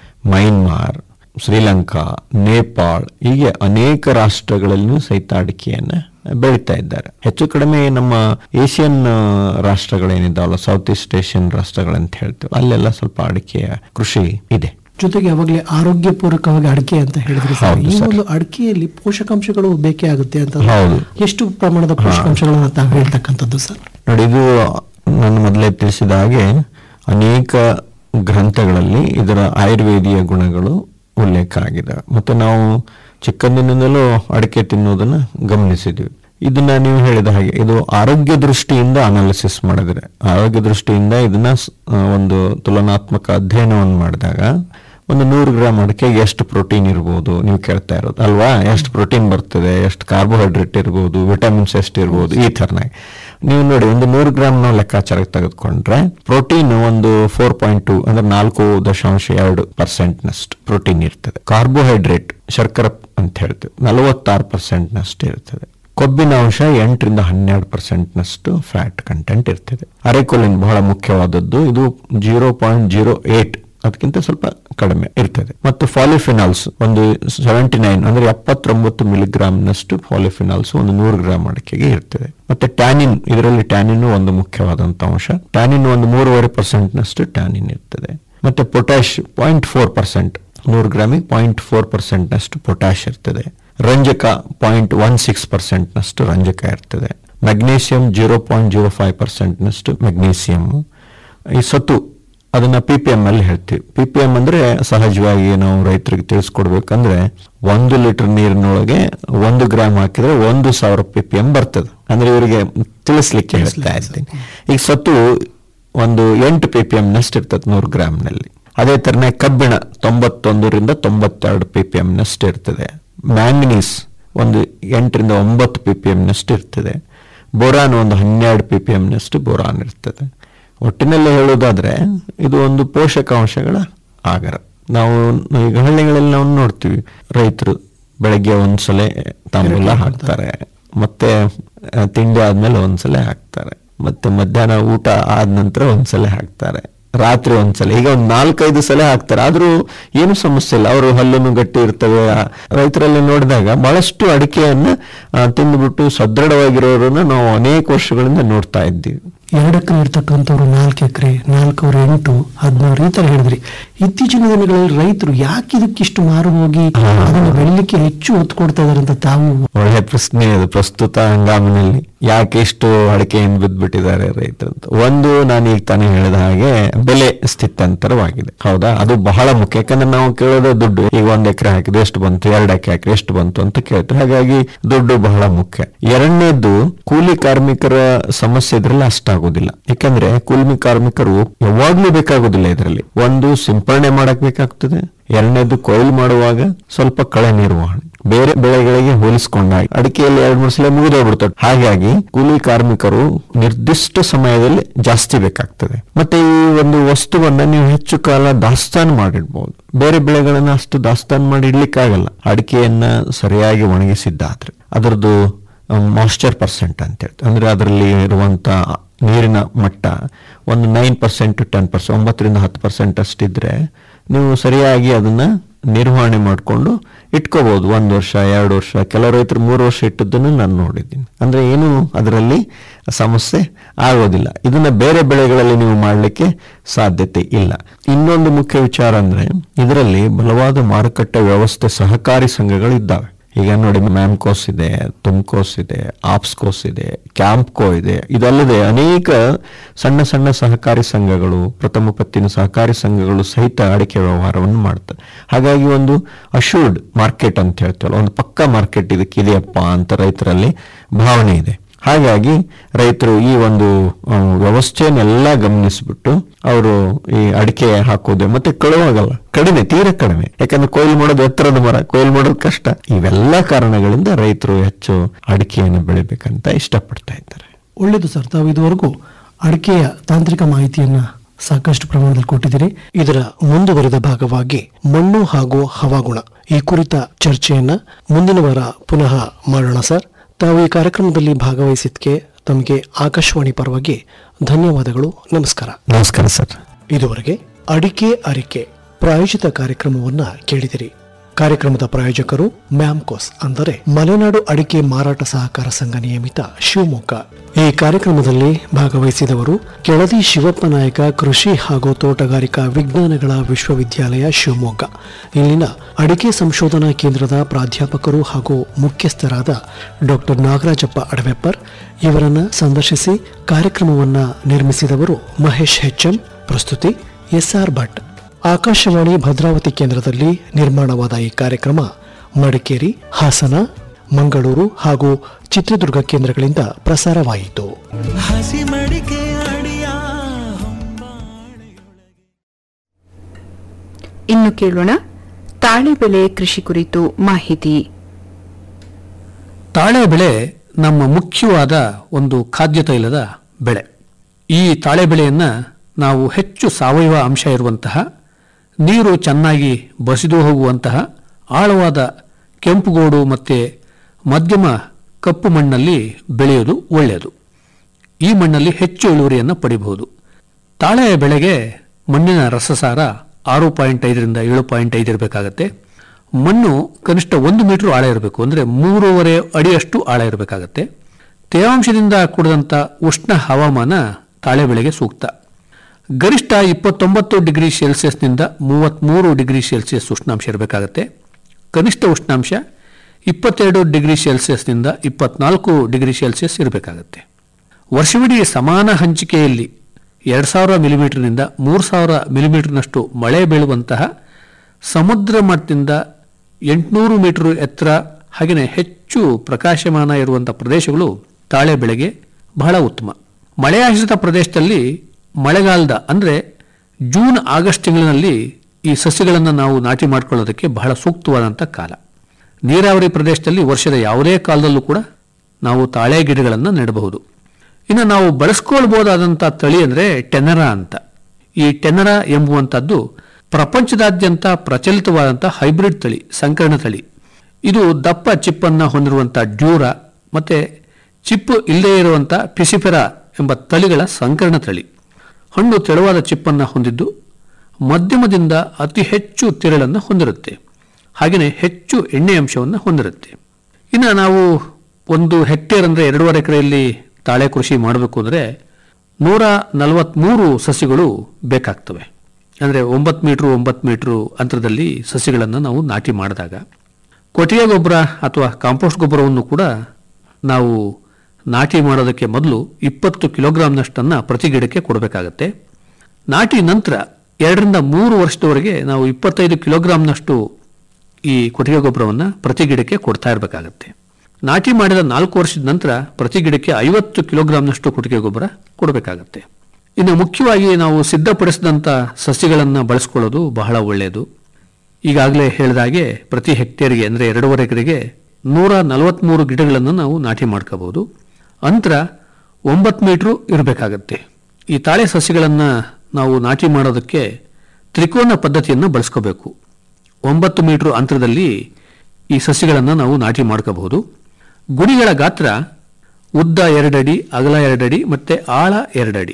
Myanmar Sri Lanka Nepal ಹೀಗೆ ಅನೇಕ ರಾಷ್ಟ್ರಗಳಲ್ಲೂ ಸಹಿತ ಅಡಿಕೆಯನ್ನ ಬೆಳೀತಾ ಇದ್ದಾರೆ ಹೆಚ್ಚು ಕಡಿಮೆ ನಮ್ಮ ಏಷ್ಯನ್ ಆ, ರಾಷ್ಟ್ರಗಳೇನಿದ್ದಾವಲ್ಲ ಸೌತ್ ಈಸ್ಟ್ ಏಷ್ಯನ್ ರಾಷ್ಟ್ರಗಳಂತ ಹೇಳ್ತೀವಿ ಅಲ್ಲೆಲ್ಲ ಸ್ವಲ್ಪ ಅಡಿಕೆಯ ಕೃಷಿ ಇದೆ ಜೊತೆಗೆ ಯಾವಾಗಲೇ ಆರೋಗ್ಯ ಪೂರಕವಾಗಿ ಅಡಿಕೆ ಅಂತ ಹೇಳಿದ್ರೆ ಸರ್ ಹೌದು ಈ ಸರ್. ಒಂದು ಅಡಿಕೆಯಲ್ಲಿ ಪೋಷಕಾಂಶಗಳು ಬೇಕೇ ಆಗುತ್ತೆ ಅಂತ ಹೌದು. ಎಷ್ಟು ಪ್ರಮಾಣದ ಪೋಷಕಾಂಶಗಳನ್ನ ತಾವು ಹೇಳ್ತಕ್ಕಂಥದ್ದು ಸರ್ ನೋಡಿ ಇದು ನಾನು ಮೊದಲೇ ತಿಳಿಸಿದ ಹಾಗೆ ಅನೇಕ ಗ್ರಂಥಗಳಲ್ಲಿ ಇದರ ಆಯುರ್ವೇದಿಯ ಗುಣಗಳು ಉಲ್ಲೇಖ ಆಗಿದೆ ಮತ್ತೆ ನಾವು ಚಿಕ್ಕಂದಿನಿಂದಲೂ ಅಡಿಕೆ ತಿನ್ನೋದನ್ನ ಗಮನಿಸಿದ್ವಿ ಇದನ್ನ ನೀವು ಹೇಳಿದ ಹಾಗೆ ಇದು ಆರೋಗ್ಯ ದೃಷ್ಟಿಯಿಂದ ಅನಾಲಿಸಿಸ್ ಮಾಡಿದ್ರೆ ಆರೋಗ್ಯ ದೃಷ್ಟಿಯಿಂದ ಇದನ್ನ ಸ್- ಆ, ಒಂದು ತುಲನಾತ್ಮಕ ಅಧ್ಯಯನವನ್ನು ಮಾಡಿದಾಗ ಒಂದು ನೂರು ಗ್ರಾಮ್ ಅಡಿಕೆಗೆ ಎಷ್ಟು ಪ್ರೋಟೀನ್ ಇರ್ಬೋದು ನೀವು ಕೇಳ್ತಾ ಇರೋದು ಅಲ್ವಾ ಎಷ್ಟು ಪ್ರೋಟೀನ್ ಬರ್ತದೆ ಎಷ್ಟು ಕಾರ್ಬೋಹೈಡ್ರೇಟ್ ಇರ್ಬೋದು ವಿಟಮಿನ್ಸ್ ಎಷ್ಟು ಇರ್ಬೋದು ಈ ಥರನಾಗಿ ನೀವು ನೋಡಿ ಒಂದು ನೂರು ಗ್ರಾಮ್ ನಾವು ಲೆಕ್ಕಾಚಾರಕ್ಕೆ ತೆಗೆದುಕೊಂಡ್ರೆ ಪ್ರೋಟೀನ್ ಒಂದು ಫೋರ್ ಪಾಯಿಂಟ್ ಟು ಅಂದ್ರೆ ನಾಲ್ಕು ದಶಾಂಶ ಎರಡು ಪರ್ಸೆಂಟ್ ನಷ್ಟು ಪ್ರೋಟೀನ್ ಇರ್ತದೆ ಕಾರ್ಬೋಹೈಡ್ರೇಟ್ ಶರ್ಕರ ಅಂತ ಹೇಳ್ತೀವಿ ನಲವತ್ತಾರು ಪರ್ಸೆಂಟ್ ನಷ್ಟು ಇರ್ತದೆ ಕೊಬ್ಬಿನ ಅಂಶ ಎಂಟರಿಂದ ಹನ್ನೆರಡು ಪರ್ಸೆಂಟ್ ನಷ್ಟು ಫ್ಯಾಟ್ ಕಂಟೆಂಟ್ ಇರ್ತದೆ ಅರೆಕೊಲಿನ್ ಬಹಳ ಮುಖ್ಯವಾದದ್ದು ಇದು ಜೀರೋ ಪಾಯಿಂಟ್ ಜೀರೋ ಏಟ್ ಅದಕ್ಕಿಂತ ಸ್ವಲ್ಪ ಕಡಿಮೆ ಇರ್ತದೆ ಮತ್ತು ಫಾಲಿಫಿನಾಲ್ಸ್ ಒಂದು ಸೆವೆಂಟಿ ನೈನ್ ಅಂದ್ರೆ ಎಪ್ಪತ್ತೊಂಬತ್ತು ಮಿಲಿಗ್ರಾಮ್ ನಷ್ಟು ಫಾಲಿಫಿನಾಲ್ಸ್ ಒಂದು ನೂರು ಗ್ರಾಮ್ ಅಡಿಕೆಗೆ ಇರ್ತದೆ ಮತ್ತೆ ಟ್ಯಾನಿನ್ ಇದರಲ್ಲಿ ಟ್ಯಾನಿನ್ ಒಂದು ಮುಖ್ಯವಾದಂತ ಅಂಶ ಟ್ಯಾನಿನ್ ಒಂದು ಮೂರುವರೆ ಪರ್ಸೆಂಟ್ ನಷ್ಟು ಟ್ಯಾನಿನ್ ಇರ್ತದೆ ಮತ್ತೆ ಪೊಟ್ಯಾಶ್ ಪಾಯಿಂಟ್ ಫೋರ್ ಪರ್ಸೆಂಟ್ ನೂರು ಗ್ರಾಮಿಗೆ ಪಾಯಿಂಟ್ ಫೋರ್ ಪರ್ಸೆಂಟ್ ನಷ್ಟು ಪೊಟ್ಯಾಶ್ ಇರ್ತದೆ ರಂಜಕ ಪಾಯಿಂಟ್ ಒನ್ ಸಿಕ್ಸ್ ಪರ್ಸೆಂಟ್ ನಷ್ಟು ರಂಜಕ ಇರ್ತದೆ magnesium zero point zero five percent ನಷ್ಟು ಮೆಗ್ನೀಷಿಯಂ ಈ ಸತು ಅದನ್ನ ಪಿ ಪಿ ಎಂ ಅಲ್ಲಿ ಹೇಳ್ತೀವಿ ಪಿ ಪಿ ಎಂ ಅಂದ್ರೆ ಸಹಜವಾಗಿ ನಾವು ರೈತರಿಗೆ ತಿಳಿಸ್ಕೊಡ್ಬೇಕಂದ್ರೆ ಒಂದು ಲೀಟರ್ ನೀರಿನೊಳಗೆ ಒಂದು ಗ್ರಾಮ್ ಹಾಕಿದ್ರೆ ಒಂದು ಸಾವಿರ ಪಿ ಪಿ ಎಂ ಬರ್ತದೆ ಅಂದ್ರೆ ಇವರಿಗೆ ತಿಳಿಸ್ಲಿಕ್ಕೆ ಹೇಳ್ತಾ ಇದ್ದೀನಿ ಈಗ ಸತ್ತು ಒಂದು ಎಂಟು ಪಿ ಪಿ ಎಂ ನಷ್ಟು ಇರ್ತದೆ ನೂರು ಗ್ರಾಮ್ನಲ್ಲಿ ಅದೇ ತರನೇ ಕಬ್ಬಿಣ ತೊಂಬತ್ತೊಂದರಿಂದ ತೊಂಬತ್ತೆರಡು ಪಿ ಪಿ ಎಂ ನಷ್ಟು ಇರ್ತದೆ ಮ್ಯಾಂಗನೀಸ್ ಒಂದು ಎಂಟರಿಂದ ಒಂಬತ್ತು ಪಿ ಪಿ ಎಂ ನಷ್ಟು ಇರ್ತದೆ ಬೋರಾನ್ ಒಂದು ಹನ್ನೆರಡು ಪಿ ಪಿ ಎಂ ನಷ್ಟು ಬೋರಾನ್ ಇರ್ತದೆ ಒಟ್ಟಿನಲ್ಲಿ ಹೇಳೋದಾದ್ರೆ ಇದು ಒಂದು ಪೋಷಕಾಂಶಗಳ ಆಗರ ನಾವು ಈಗ ಹಳ್ಳಿಗಳಲ್ಲಿ ನಾವು ನೋಡ್ತೀವಿ ರೈತರು ಬೆಳಗ್ಗೆ ಒಂದ್ಸಲ ತಾಂಬೂಲ ಹಾಕ್ತಾರೆ ಮತ್ತೆ ಆ, ತಿಂಡಿ ಆದ್ಮೇಲೆ ಒಂದ್ಸಲ ಹಾಕ್ತಾರೆ ಮತ್ತೆ ಮಧ್ಯಾಹ್ನ ಊಟ ಆದ ನಂತರ ಒಂದ್ಸಲ ಹಾಕ್ತಾರೆ ರಾತ್ರಿ ಒಂದ್ಸಲ ಈಗ ಒಂದ್ ನಾಲ್ಕೈದು ಸಲ ಹಾಕ್ತಾರೆ ಆದ್ರೂ ಏನು ಸಮಸ್ಯೆ ಇಲ್ಲ ಅವರು ಹಲ್ಲನ್ನು ಗಟ್ಟಿ ಇರ್ತವೆ ಆ, ರೈತರಲ್ಲಿ ನೋಡಿದಾಗ ಬಹಳಷ್ಟು ಅಡಿಕೆಯನ್ನ ಆ, ತಿಂದ್ಬಿಟ್ಟು ಸದೃಢವಾಗಿರೋರನ್ನ ನಾವು ಅನೇಕ ವರ್ಷಗಳಿಂದ ನೋಡ್ತಾ ಇದ್ದೀವಿ ಎರಡು ಎಕರೆ ಇರ್ತಕ್ಕಂಥವ್ರು ನಾಲ್ಕು ಎಕರೆ ನಾಲ್ಕವ್ರು ಎಂಟು ಹದಿನಾರು ಈ ತರ ಹೇಳಿದ್ರಿ ಇತ್ತೀಚಿನ ದಿನಗಳಲ್ಲಿ ರೈತರು ಯಾಕೆ ಇದಕ್ಕಿಷ್ಟು ಮಾರು ಹೋಗಿ ಅದನ್ನು ಬೆಳಿಲಿಕ್ಕೆ ಹೆಚ್ಚು ಒತ್ತು ಕೊಡ್ತಾ ಇದಾರೆ ಅಂತ ತಾವು ಒಳ್ಳೆ ಪ್ರಶ್ನೆ ಅದು ಪ್ರಸ್ತುತ ಹಂಗಾಮಿನಲ್ಲಿ ಯಾಕೆ ಇಷ್ಟು ಅಡಿಕೆಯನ್ನು ಬಿದ್ದ್ಬಿಟ್ಟಿದ್ದಾರೆ ರೈತರು ಅಂತ ಒಂದು ನಾನು ಈಗ ತಾನೇ ಹೇಳಿದ ಹಾಗೆ ಬೆಲೆ ಸ್ಥಿತ್ಯಂತರವಾಗಿದೆ ಹೌದಾ ಅದು ಬಹಳ ಮುಖ್ಯ ಯಾಕಂದ್ರೆ ನಾವು ಕೇಳೋದು ದುಡ್ಡು ಈಗ ಒಂದ್ ಎಕರೆ ಹಾಕಿದ್ರೆ ಎಷ್ಟು ಬಂತು ಎರಡು ಎಕರೆ ಹಾಕಿದ್ರೆ ಎಷ್ಟು ಬಂತು ಅಂತ ಕೇಳ್ತಾರೆ ಹಾಗಾಗಿ ದುಡ್ಡು ಬಹಳ ಮುಖ್ಯ ಎರಡನೇದು ಕೂಲಿ ಕಾರ್ಮಿಕರ ಸಮಸ್ಯೆ ಇದ್ರಲ್ಲಿ ಅಷ್ಟಾಗೋದಿಲ್ಲ ಯಾಕಂದ್ರೆ ಕೂಲಿ ಕಾರ್ಮಿಕರು ಯಾವಾಗ್ಲೂ ಬೇಕಾಗೋದಿಲ್ಲ ಇದರಲ್ಲಿ ಒಂದು ಸಿಂಪರಣೆ ಮಾಡಕ್ ಬೇಕಾಗ್ತದೆ ಎರಡನೇದು ಕೊಯ್ಲು ಮಾಡುವಾಗ ಸ್ವಲ್ಪ ಕಳೆ ನಿರ್ವಹಣೆ ಬೇರೆ ಬೆಳೆಗಳಿಗೆ ಹೋಲಿಸಿಕೊಂಡಾಗ ಅಡಿಕೆಯಲ್ಲಿ ಎರಡು ಮೂರು ಸಲ ಮುಗಿದೋಗ್ಬಿಡ್ತದೆ ಹಾಗಾಗಿ ಕೂಲಿ ಕಾರ್ಮಿಕರು ನಿರ್ದಿಷ್ಟ ಸಮಯದಲ್ಲಿ ಜಾಸ್ತಿ ಬೇಕಾಗ್ತದೆ ಮತ್ತೆ ಈ ಒಂದು ವಸ್ತುವನ್ನ ನೀವು ಹೆಚ್ಚು ಕಾಲ ದಾಸ್ತಾನು ಮಾಡಿಡ್ಬೋದು ಬೇರೆ ಬೆಳೆಗಳನ್ನ ಅಷ್ಟು ದಾಸ್ತಾನು ಮಾಡಿ ಇಡ್ಲಿಕ್ಕಾಗಲ್ಲ ಅಡಿಕೆಯನ್ನ ಸರಿಯಾಗಿ ಒಣಗಿಸಿದ್ದಾದ್ರೆ ಅದರದ್ದು ಮಾಯ್ಶ್ಚರ್ ಪರ್ಸೆಂಟ್ ಅಂತ ಹೇಳ್ತಾರೆ ಅಂದ್ರೆ ಅದರಲ್ಲಿ ಇರುವಂತ ನೀರಿನ ಮಟ್ಟ ಒಂದು ನೈನ್ ಪರ್ಸೆಂಟ್ ಟೆನ್ ಪರ್ಸೆಂಟ್ ಒಂಬತ್ತರಿಂದ ಹತ್ತು ಪರ್ಸೆಂಟ್ ಅಷ್ಟಿದ್ರೆ ನೀವು ಸರಿಯಾಗಿ ಅದನ್ನ ನಿರ್ವಹಣೆ ಮಾಡಿಕೊಂಡು ಇಟ್ಕೋಬಹುದು ಒಂದು ವರ್ಷ ಎರಡು ವರ್ಷ ಕೆಲವು ರೈತರು ಮೂರು ವರ್ಷ ಇಟ್ಟದ್ದನ್ನು ನಾನು ನೋಡಿದ್ದೀನಿ ಅಂದ್ರೆ ಏನು ಅದರಲ್ಲಿ ಸಮಸ್ಯೆ ಆಗೋದಿಲ್ಲ ಇದನ್ನ ಬೇರೆ ಬೆಳೆಗಳಲ್ಲಿ ನೀವು ಮಾಡಲಿಕ್ಕೆ ಸಾಧ್ಯತೆ ಇಲ್ಲ ಇನ್ನೊಂದು ಮುಖ್ಯ ವಿಚಾರ ಅಂದ್ರೆ ಇದರಲ್ಲಿ ಬಲವಾದ ಮಾರುಕಟ್ಟೆ ವ್ಯವಸ್ಥೆ ಸಹಕಾರಿ ಸಂಘಗಳು ಇದ್ದಾವೆ ಈಗ ನೋಡಿ ಮ್ಯಾಮ್ಕೋಸ್ ಇದೆ ತುಮ್ಕೋಸ್ ಇದೆ ಆಪ್ಸ್ಕೋಸ್ ಇದೆ ಕ್ಯಾಂಪ್ಕೋ ಇದೆ ಇದಲ್ಲದೆ ಅನೇಕ ಸಣ್ಣ ಸಣ್ಣ ಸಹಕಾರಿ ಸಂಘಗಳು ಪ್ರಥಮ ಪತ್ತಿನ ಸಹಕಾರಿ ಸಂಘಗಳು ಸಹಿತ ಅಡಿಕೆ ವ್ಯವಹಾರವನ್ನು ಮಾಡ್ತವೆ ಹಾಗಾಗಿ ಒಂದು ಅಶೂರ್ಡ್ ಮಾರ್ಕೆಟ್ ಅಂತ ಹೇಳ್ತೇವಲ್ಲ ಒಂದು ಪಕ್ಕಾ ಮಾರ್ಕೆಟ್ ಇದಕ್ಕೆ ಇದೆಯಪ್ಪ ಅಂತ ರೈತರಲ್ಲಿ ಭಾವನೆ ಇದೆ ಹಾಗಾಗಿ ರೈತರು ಈ ಒಂದು ಆ, ವ್ಯವಸ್ಥೆಯನ್ನೆಲ್ಲ ಗಮನಿಸ್ಬಿಟ್ಟು ಅವರು ಈ ಅಡಿಕೆ ಹಾಕೋದು ಮತ್ತೆ ಕಳುವಾಗಲ್ಲ ಕಡಿಮೆ ತೀರ ಕಡಿಮೆ ಯಾಕಂದ್ರೆ ಕೊಯ್ಲು ಮಾಡೋದು ಎತ್ತರದ ಮರ ಕೊಯ್ಲು ಮಾಡೋದು ಕಷ್ಟ ಇವೆಲ್ಲ ಕಾರಣಗಳಿಂದ ರೈತರು ಹೆಚ್ಚು ಅಡಿಕೆಯನ್ನು ಬೆಳಿಬೇಕಂತ ಇಷ್ಟಪಡ್ತಾ ಇದ್ದಾರೆ ಒಳ್ಳೆಯದು ಸರ್ ತಾವು ಇದುವರೆಗೂ ಅಡಿಕೆಯ ತಾಂತ್ರಿಕ ಮಾಹಿತಿಯನ್ನ ಸಾಕಷ್ಟು ಪ್ರಮಾಣದಲ್ಲಿ ಕೊಟ್ಟಿದ್ದೀರಿ ಇದರ ಮುಂದುವರಿದ ಭಾಗವಾಗಿ ಮಣ್ಣು ಹಾಗೂ ಹವಾಗುಣ ಈ ಕುರಿತ ಚರ್ಚೆಯನ್ನ ಮುಂದಿನ ವಾರ ಪುನಃ ಮಾಡೋಣ ಸರ್ ತಾವು ಈ ಕಾರ್ಯಕ್ರಮದಲ್ಲಿ ಭಾಗವಹಿಸಿದ್ದಕ್ಕೆ ತಮಗೆ ಆಕಾಶವಾಣಿ ಪರವಾಗಿ ಧನ್ಯವಾದಗಳು ನಮಸ್ಕಾರ ನಮಸ್ಕಾರ ಸರ್ ಇದುವರೆಗೆ ಅಡಿಕೆ ಅರಿಕೆ ಪ್ರಾಯೋಜಿತ ಕಾರ್ಯಕ್ರಮವನ್ನ ಕೇಳಿದಿರಿ ಕಾರ್ಯಕ್ರಮದ ಪ್ರಾಯೋಜಕರು ಮ್ಯಾಮ್ಕೋಸ್ ಅಂದರೆ ಮಲೆನಾಡು ಅಡಿಕೆ ಮಾರಾಟ ಸಹಕಾರ ಸಂಘ ನಿಯಮಿತ ಶಿವಮೊಗ್ಗ ಈ ಕಾರ್ಯಕ್ರಮದಲ್ಲಿ ಭಾಗವಹಿಸಿದವರು ಕೆಳದಿ ಶಿವಪ್ಪ ನಾಯಕ ಕೃಷಿ ಹಾಗೂ ತೋಟಗಾರಿಕಾ ವಿಜ್ಞಾನಗಳ ವಿಶ್ವವಿದ್ಯಾಲಯ ಶಿವಮೊಗ್ಗ ಇಲ್ಲಿನ ಅಡಿಕೆ ಸಂಶೋಧನಾ ಕೇಂದ್ರದ ಪ್ರಾಧ್ಯಾಪಕರು ಹಾಗೂ ಮುಖ್ಯಸ್ಥರಾದ ಡಾಕ್ಟರ್ ನಾಗರಾಜಪ್ಪ ಅಡವೆಪ್ಪರ್ ಇವರನ್ನ ಸಂದರ್ಶಿಸಿ ಕಾರ್ಯಕ್ರಮವನ್ನ ನಿರ್ಮಿಸಿದವರು ಮಹೇಶ್ ಹೆಚ್ಎಂ ಪ್ರಸ್ತುತಿ ಎಸ್ಆರ್ ಭಟ್ ಆಕಾಶವಾಣಿ ಭದ್ರಾವತಿ ಕೇಂದ್ರದಲ್ಲಿ ನಿರ್ಮಾಣವಾದ ಈ ಕಾರ್ಯಕ್ರಮ ಮಡಿಕೇರಿ ಹಾಸನ ಮಂಗಳೂರು ಹಾಗೂ ಚಿತ್ರದುರ್ಗ ಕೇಂದ್ರಗಳಿಂದ ಪ್ರಸಾರವಾಯಿತು ಹಸಿ ಮಡಿಕೆ ಅಡಿಯ ಹೊಂಬಾಳೆಯೊಳಗೆ ಇನ್ನು ಕೇಳೋಣ ತಾಳೆ ಬೆಲೆ ಕೃಷಿ ಕುರಿತು ಮಾಹಿತಿ ತಾಳೆ ಬೆಳೆ ನಮ್ಮ ಮುಖ್ಯವಾದ ಒಂದು ಖಾದ್ಯ ತೈಲದ ಬೆಳೆ ಈ ತಾಳೆ ಬೆಳೆಯನ್ನ ನಾವು ಹೆಚ್ಚು ಸಾವಯವ ಅಂಶ ಇರುವಂತಹ ನೀರು ಚೆನ್ನಾಗಿ ಬಸಿದು ಹೋಗುವಂತಹ ಆಳವಾದ ಕೆಂಪುಗೋಡು ಮತ್ತು ಮಧ್ಯಮ ಕಪ್ಪು ಮಣ್ಣಲ್ಲಿ ಬೆಳೆಯೋದು ಒಳ್ಳೆಯದು ಈ ಮಣ್ಣಲ್ಲಿ ಹೆಚ್ಚು ಇಳುವರಿಯನ್ನು ಪಡಿಬಹುದು ತಾಳೆಯ ಬೆಳೆಗೆ ಮಣ್ಣಿನ ರಸಸಾರ ಆರು ಪಾಯಿಂಟ್ ಐದರಿಂದ ಏಳು ಪಾಯಿಂಟ್ ಐದು ಇರಬೇಕಾಗತ್ತೆ ಮಣ್ಣು ಕನಿಷ್ಠ ಒಂದು ಮೀಟರ್ ಆಳ ಇರಬೇಕು ಅಂದರೆ ಮೂರುವರೆ ಅಡಿಯಷ್ಟು ಆಳ ಇರಬೇಕಾಗತ್ತೆ ತೇವಾಂಶದಿಂದ ಕೂಡಿದಂಥ ಉಷ್ಣ ಹವಾಮಾನ ತಾಳೆ ಬೆಳೆಗೆ ಸೂಕ್ತ ಗರಿಷ್ಠ ಇಪ್ಪತ್ತೊಂಬತ್ತು ಡಿಗ್ರಿ ಸೆಲ್ಸಿಯಸ್ನಿಂದ ಮೂವತ್ತ್ಮೂರು ಡಿಗ್ರಿ ಸೆಲ್ಸಿಯಸ್ ಉಷ್ಣಾಂಶ ಇರಬೇಕಾಗತ್ತೆ ಕನಿಷ್ಠ ಉಷ್ಣಾಂಶ ಇಪ್ಪತ್ತೆರಡು ಡಿಗ್ರಿ ಸೆಲ್ಸಿಯಸ್ನಿಂದ ಇಪ್ಪತ್ನಾಲ್ಕು ಡಿಗ್ರಿ ಸೆಲ್ಸಿಯಸ್ ಇರಬೇಕಾಗತ್ತೆ ವರ್ಷವಿಡೀ ಸಮಾನ ಹಂಚಿಕೆಯಲ್ಲಿ ಎರಡು ಸಾವಿರ ಮಿಲಿಮೀಟರ್ನಿಂದ ಮೂರು ಸಾವಿರ ಮಿಲಿಮೀಟರ್ನಷ್ಟು ಮಳೆ ಬೀಳುವಂತಹ ಸಮುದ್ರ ಮಟ್ಟದಿಂದ ಎಂಟುನೂರು ಮೀಟರ್ ಎತ್ತರ ಹಾಗೆಯೇ ಹೆಚ್ಚು ಪ್ರಕಾಶಮಾನ ಇರುವಂಥ ಪ್ರದೇಶಗಳು ತಾಳೆ ಬೆಳೆಗೆ ಬಹಳ ಉತ್ತಮ ಮಳೆಯಾಶ್ರಿತ ಪ್ರದೇಶದಲ್ಲಿ ಮಳೆಗಾಲದ ಅಂದರೆ ಜೂನ್ ಆಗಸ್ಟ್ ತಿಂಗಳಿನಲ್ಲಿ ಈ ಸಸ್ಯಗಳನ್ನು ನಾವು ನಾಟಿ ಮಾಡಿಕೊಳ್ಳೋದಕ್ಕೆ ಬಹಳ ಸೂಕ್ತವಾದಂಥ ಕಾಲ ನೀರಾವರಿ ಪ್ರದೇಶದಲ್ಲಿ ವರ್ಷದ ಯಾವುದೇ ಕಾಲದಲ್ಲೂ ಕೂಡ ನಾವು ತಾಳೆ ಗಿಡಗಳನ್ನು ನೆಡಬಹುದು ಇನ್ನು ನಾವು ಬಳಸ್ಕೊಳ್ಬಹುದಾದಂಥ ತಳಿ ಅಂದರೆ ಟೆನರಾ ಅಂತ ಈ ಟೆನರಾ ಎಂಬುವಂಥದ್ದು ಪ್ರಪಂಚದಾದ್ಯಂತ ಪ್ರಚಲಿತವಾದಂಥ ಹೈಬ್ರಿಡ್ ತಳಿ ಸಂಕರಣ ತಳಿ ಇದು ದಪ್ಪ ಚಿಪ್ಪನ್ನು ಹೊಂದಿರುವಂಥ ಡ್ಯೂರಾ ಮತ್ತು ಚಿಪ್ಪು ಇಲ್ಲದೇ ಇರುವಂಥ ಪಿಸಿಫೆರಾ ಎಂಬ ತಳಿಗಳ ಸಂಕರಣ ತಳಿ ಹಣ್ಣು ತೆಳುವಾದ ಚಿಪ್ಪನ್ನು ಹೊಂದಿದ್ದು ಮಧ್ಯಮದಿಂದ ಅತಿ ಹೆಚ್ಚು ತಿರಳನ್ನು ಹೊಂದಿರುತ್ತೆ ಹಾಗೆಯೇ ಹೆಚ್ಚು ಎಣ್ಣೆ ಅಂಶವನ್ನು ಹೊಂದಿರುತ್ತೆ ಇನ್ನು ನಾವು ಒಂದು ಹೆಕ್ಟೇರ್ ಅಂದರೆ ಎರಡೂವರೆ ಎಕರೆಯಲ್ಲಿ ತಾಳೆ ಕೃಷಿ ಮಾಡಬೇಕು ಅಂದರೆ ನೂರ ನಲವತ್ತ್ಮೂರು ಸಸಿಗಳು ಬೇಕಾಗ್ತವೆ ಅಂದರೆ ಒಂಬತ್ತು ಮೀಟ್ರು ಒಂಬತ್ತು ಮೀಟ್ರು ಅಂತರದಲ್ಲಿ ಸಸಿಗಳನ್ನು ನಾವು ನಾಟಿ ಮಾಡಿದಾಗ ಕೊಟ್ಟಿಗೆ ಗೊಬ್ಬರ ಅಥವಾ ಕಾಂಪೋಸ್ಟ್ ಗೊಬ್ಬರವನ್ನು ಕೂಡ ನಾವು ನಾಟಿ ಮಾಡೋದಕ್ಕೆ ಮೊದಲು ಇಪ್ಪತ್ತು ಕಿಲೋಗ್ರಾಂನಷ್ಟನ್ನು ಪ್ರತಿ ಗಿಡಕ್ಕೆ ಕೊಡಬೇಕಾಗತ್ತೆ ನಾಟಿ ನಂತರ ಎರಡರಿಂದ ಮೂರು ವರ್ಷದವರೆಗೆ ನಾವು ಇಪ್ಪತ್ತೈದು ಕಿಲೋಗ್ರಾಂನಷ್ಟು ಈ ಕೊಟ್ಟಿಗೆ ಗೊಬ್ಬರವನ್ನು ಪ್ರತಿ ಗಿಡಕ್ಕೆ ಕೊಡ್ತಾ ಇರಬೇಕಾಗತ್ತೆ ನಾಟಿ ಮಾಡಿದ ನಾಲ್ಕು ವರ್ಷದ ನಂತರ ಪ್ರತಿ ಗಿಡಕ್ಕೆ ಐವತ್ತು ಕಿಲೋಗ್ರಾಂನಷ್ಟು ಕೊಟ್ಟಿಗೆ ಗೊಬ್ಬರ ಕೊಡಬೇಕಾಗತ್ತೆ ಇನ್ನು ಮುಖ್ಯವಾಗಿ ನಾವು ಸಿದ್ಧಪಡಿಸಿದಂಥ ಸಸ್ಯಗಳನ್ನು ಬಳಸ್ಕೊಳ್ಳೋದು ಬಹಳ ಒಳ್ಳೆಯದು ಈಗಾಗಲೇ ಹೇಳಿದ ಹಾಗೆ ಪ್ರತಿ ಹೆಕ್ಟೇರ್ಗೆ ಅಂದರೆ ಎರಡೂವರೆ ಎಕರೆಗೆ ನೂರ ನಲವತ್ತ್ಮೂರು ಗಿಡಗಳನ್ನು ನಾವು ನಾಟಿ ಮಾಡ್ಕೋಬಹುದು ಅಂತರ ಒಂಬತ್ತು ಮೀಟ್ರು ಇರಬೇಕಾಗತ್ತೆ ಈ ತಾಳೆ ಸಸ್ಯಗಳನ್ನು ನಾವು ನಾಟಿ ಮಾಡೋದಕ್ಕೆ ತ್ರಿಕೋನ ಪದ್ಧತಿಯನ್ನು ಬಳಸ್ಕೋಬೇಕು ಒಂಬತ್ತು ಮೀಟ್ರು ಅಂತರದಲ್ಲಿ ಈ ಸಸ್ಯಗಳನ್ನು ನಾವು ನಾಟಿ ಮಾಡ್ಕೋಬಹುದು ಗುಣಿಗಳ ಗಾತ್ರ ಉದ್ದ ಎರಡಡಿ ಅಗಲ ಎರಡಡಿ ಮತ್ತು ಆಳ ಎರಡಡಿ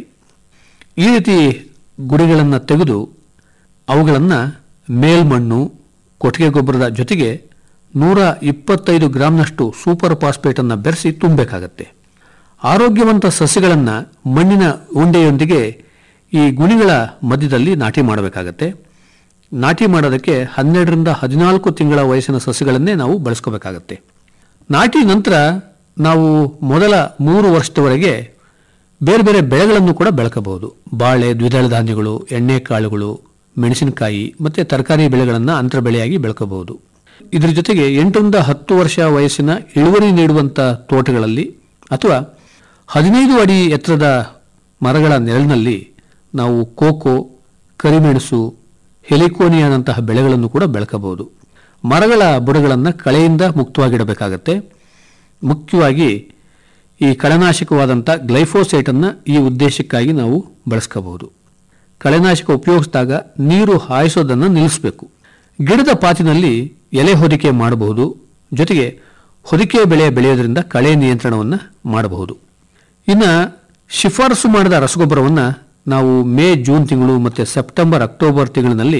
ಈ ರೀತಿ ಗುಡಿಗಳನ್ನು ತೆಗೆದು ಅವುಗಳನ್ನು ಮೇಲ್ಮಣ್ಣು ಕೊಟ್ಟಿಗೆ ಗೊಬ್ಬರದ ಜೊತೆಗೆ ನೂರ ಇಪ್ಪತ್ತೈದು ಗ್ರಾಂನಷ್ಟು ಸೂಪರ್ ಫಾಸ್ಫೇಟನ್ನು ಬೆರೆಸಿ ತುಂಬಬೇಕಾಗತ್ತೆ ಆರೋಗ್ಯವಂತ ಸಸ್ಯಗಳನ್ನು ಮಣ್ಣಿನ ಉಂಡೆಯೊಂದಿಗೆ ಈ ಗುಣಿಗಳ ಮಧ್ಯದಲ್ಲಿ ನಾಟಿ ಮಾಡಬೇಕಾಗತ್ತೆ ನಾಟಿ ಮಾಡೋದಕ್ಕೆ ಹನ್ನೆರಡರಿಂದ ಹದಿನಾಲ್ಕು ತಿಂಗಳ ವಯಸ್ಸಿನ ಸಸ್ಯಗಳನ್ನೇ ನಾವು ಬಳಸ್ಕೋಬೇಕಾಗತ್ತೆ ನಾಟಿ ನಂತರ ನಾವು ಮೊದಲ ಮೂರು ವರ್ಷದವರೆಗೆ ಬೇರೆ ಬೇರೆ ಬೆಳೆಗಳನ್ನು ಕೂಡ ಬೆಳಕಬಹುದು ಬಾಳೆ ದ್ವಿದಳ ಧಾನ್ಯಗಳು ಎಣ್ಣೆಕಾಳುಗಳು ಮೆಣಸಿನಕಾಯಿ ಮತ್ತು ತರಕಾರಿ ಬೆಳೆಗಳನ್ನು ಅಂತರ ಬೆಳೆಯಾಗಿ ಬೆಳಕಬಹುದು ಇದರ ಜೊತೆಗೆ ಎಂಟರಿಂದ ಹತ್ತು ವರ್ಷ ವಯಸ್ಸಿನ ಇಳುವರಿ ನೀಡುವಂಥ ತೋಟಗಳಲ್ಲಿ ಅಥವಾ ಹದಿನೈದು ಅಡಿ ಎತ್ತರದ ಮರಗಳ ನೆರಳಿನಲ್ಲಿ ನಾವು ಕೋಕೋ ಕರಿಮೆಣಸು ಹೆಲಿಕೋನಿಯಾನಂತಹ ಬೆಳೆಗಳನ್ನು ಕೂಡ ಬೆಳಕಬಹುದು ಮರಗಳ ಬುಡಗಳನ್ನು ಕಳೆಯಿಂದ ಮುಕ್ತವಾಗಿಡಬೇಕಾಗತ್ತೆ ಮುಖ್ಯವಾಗಿ ಈ ಕಳೆನಾಶಕವಾದಂಥ ಗ್ಲೈಫೋಸೇಟನ್ನು ಈ ಉದ್ದೇಶಕ್ಕಾಗಿ ನಾವು ಬಳಸ್ಕೋಬಹುದು ಕಳೆನಾಶಕ ಉಪಯೋಗಿಸಿದಾಗ ನೀರು ಹಾಯಿಸೋದನ್ನು ನಿಲ್ಲಿಸಬೇಕು ಗಿಡದ ಪಾತಿನಲ್ಲಿ ಎಲೆ ಹೊದಿಕೆ ಮಾಡಬಹುದು ಜೊತೆಗೆ ಹೊದಿಕೆ ಬೆಳೆ ಬೆಳೆಯೋದ್ರಿಂದ ಕಳೆ ನಿಯಂತ್ರಣವನ್ನು ಮಾಡಬಹುದು ಇನ್ನು ಶಿಫಾರಸು ಮಾಡಿದ ರಸಗೊಬ್ಬರವನ್ನು ನಾವು ಮೇ ಜೂನ್ ತಿಂಗಳು ಮತ್ತು ಸೆಪ್ಟೆಂಬರ್ ಅಕ್ಟೋಬರ್ ತಿಂಗಳಿನಲ್ಲಿ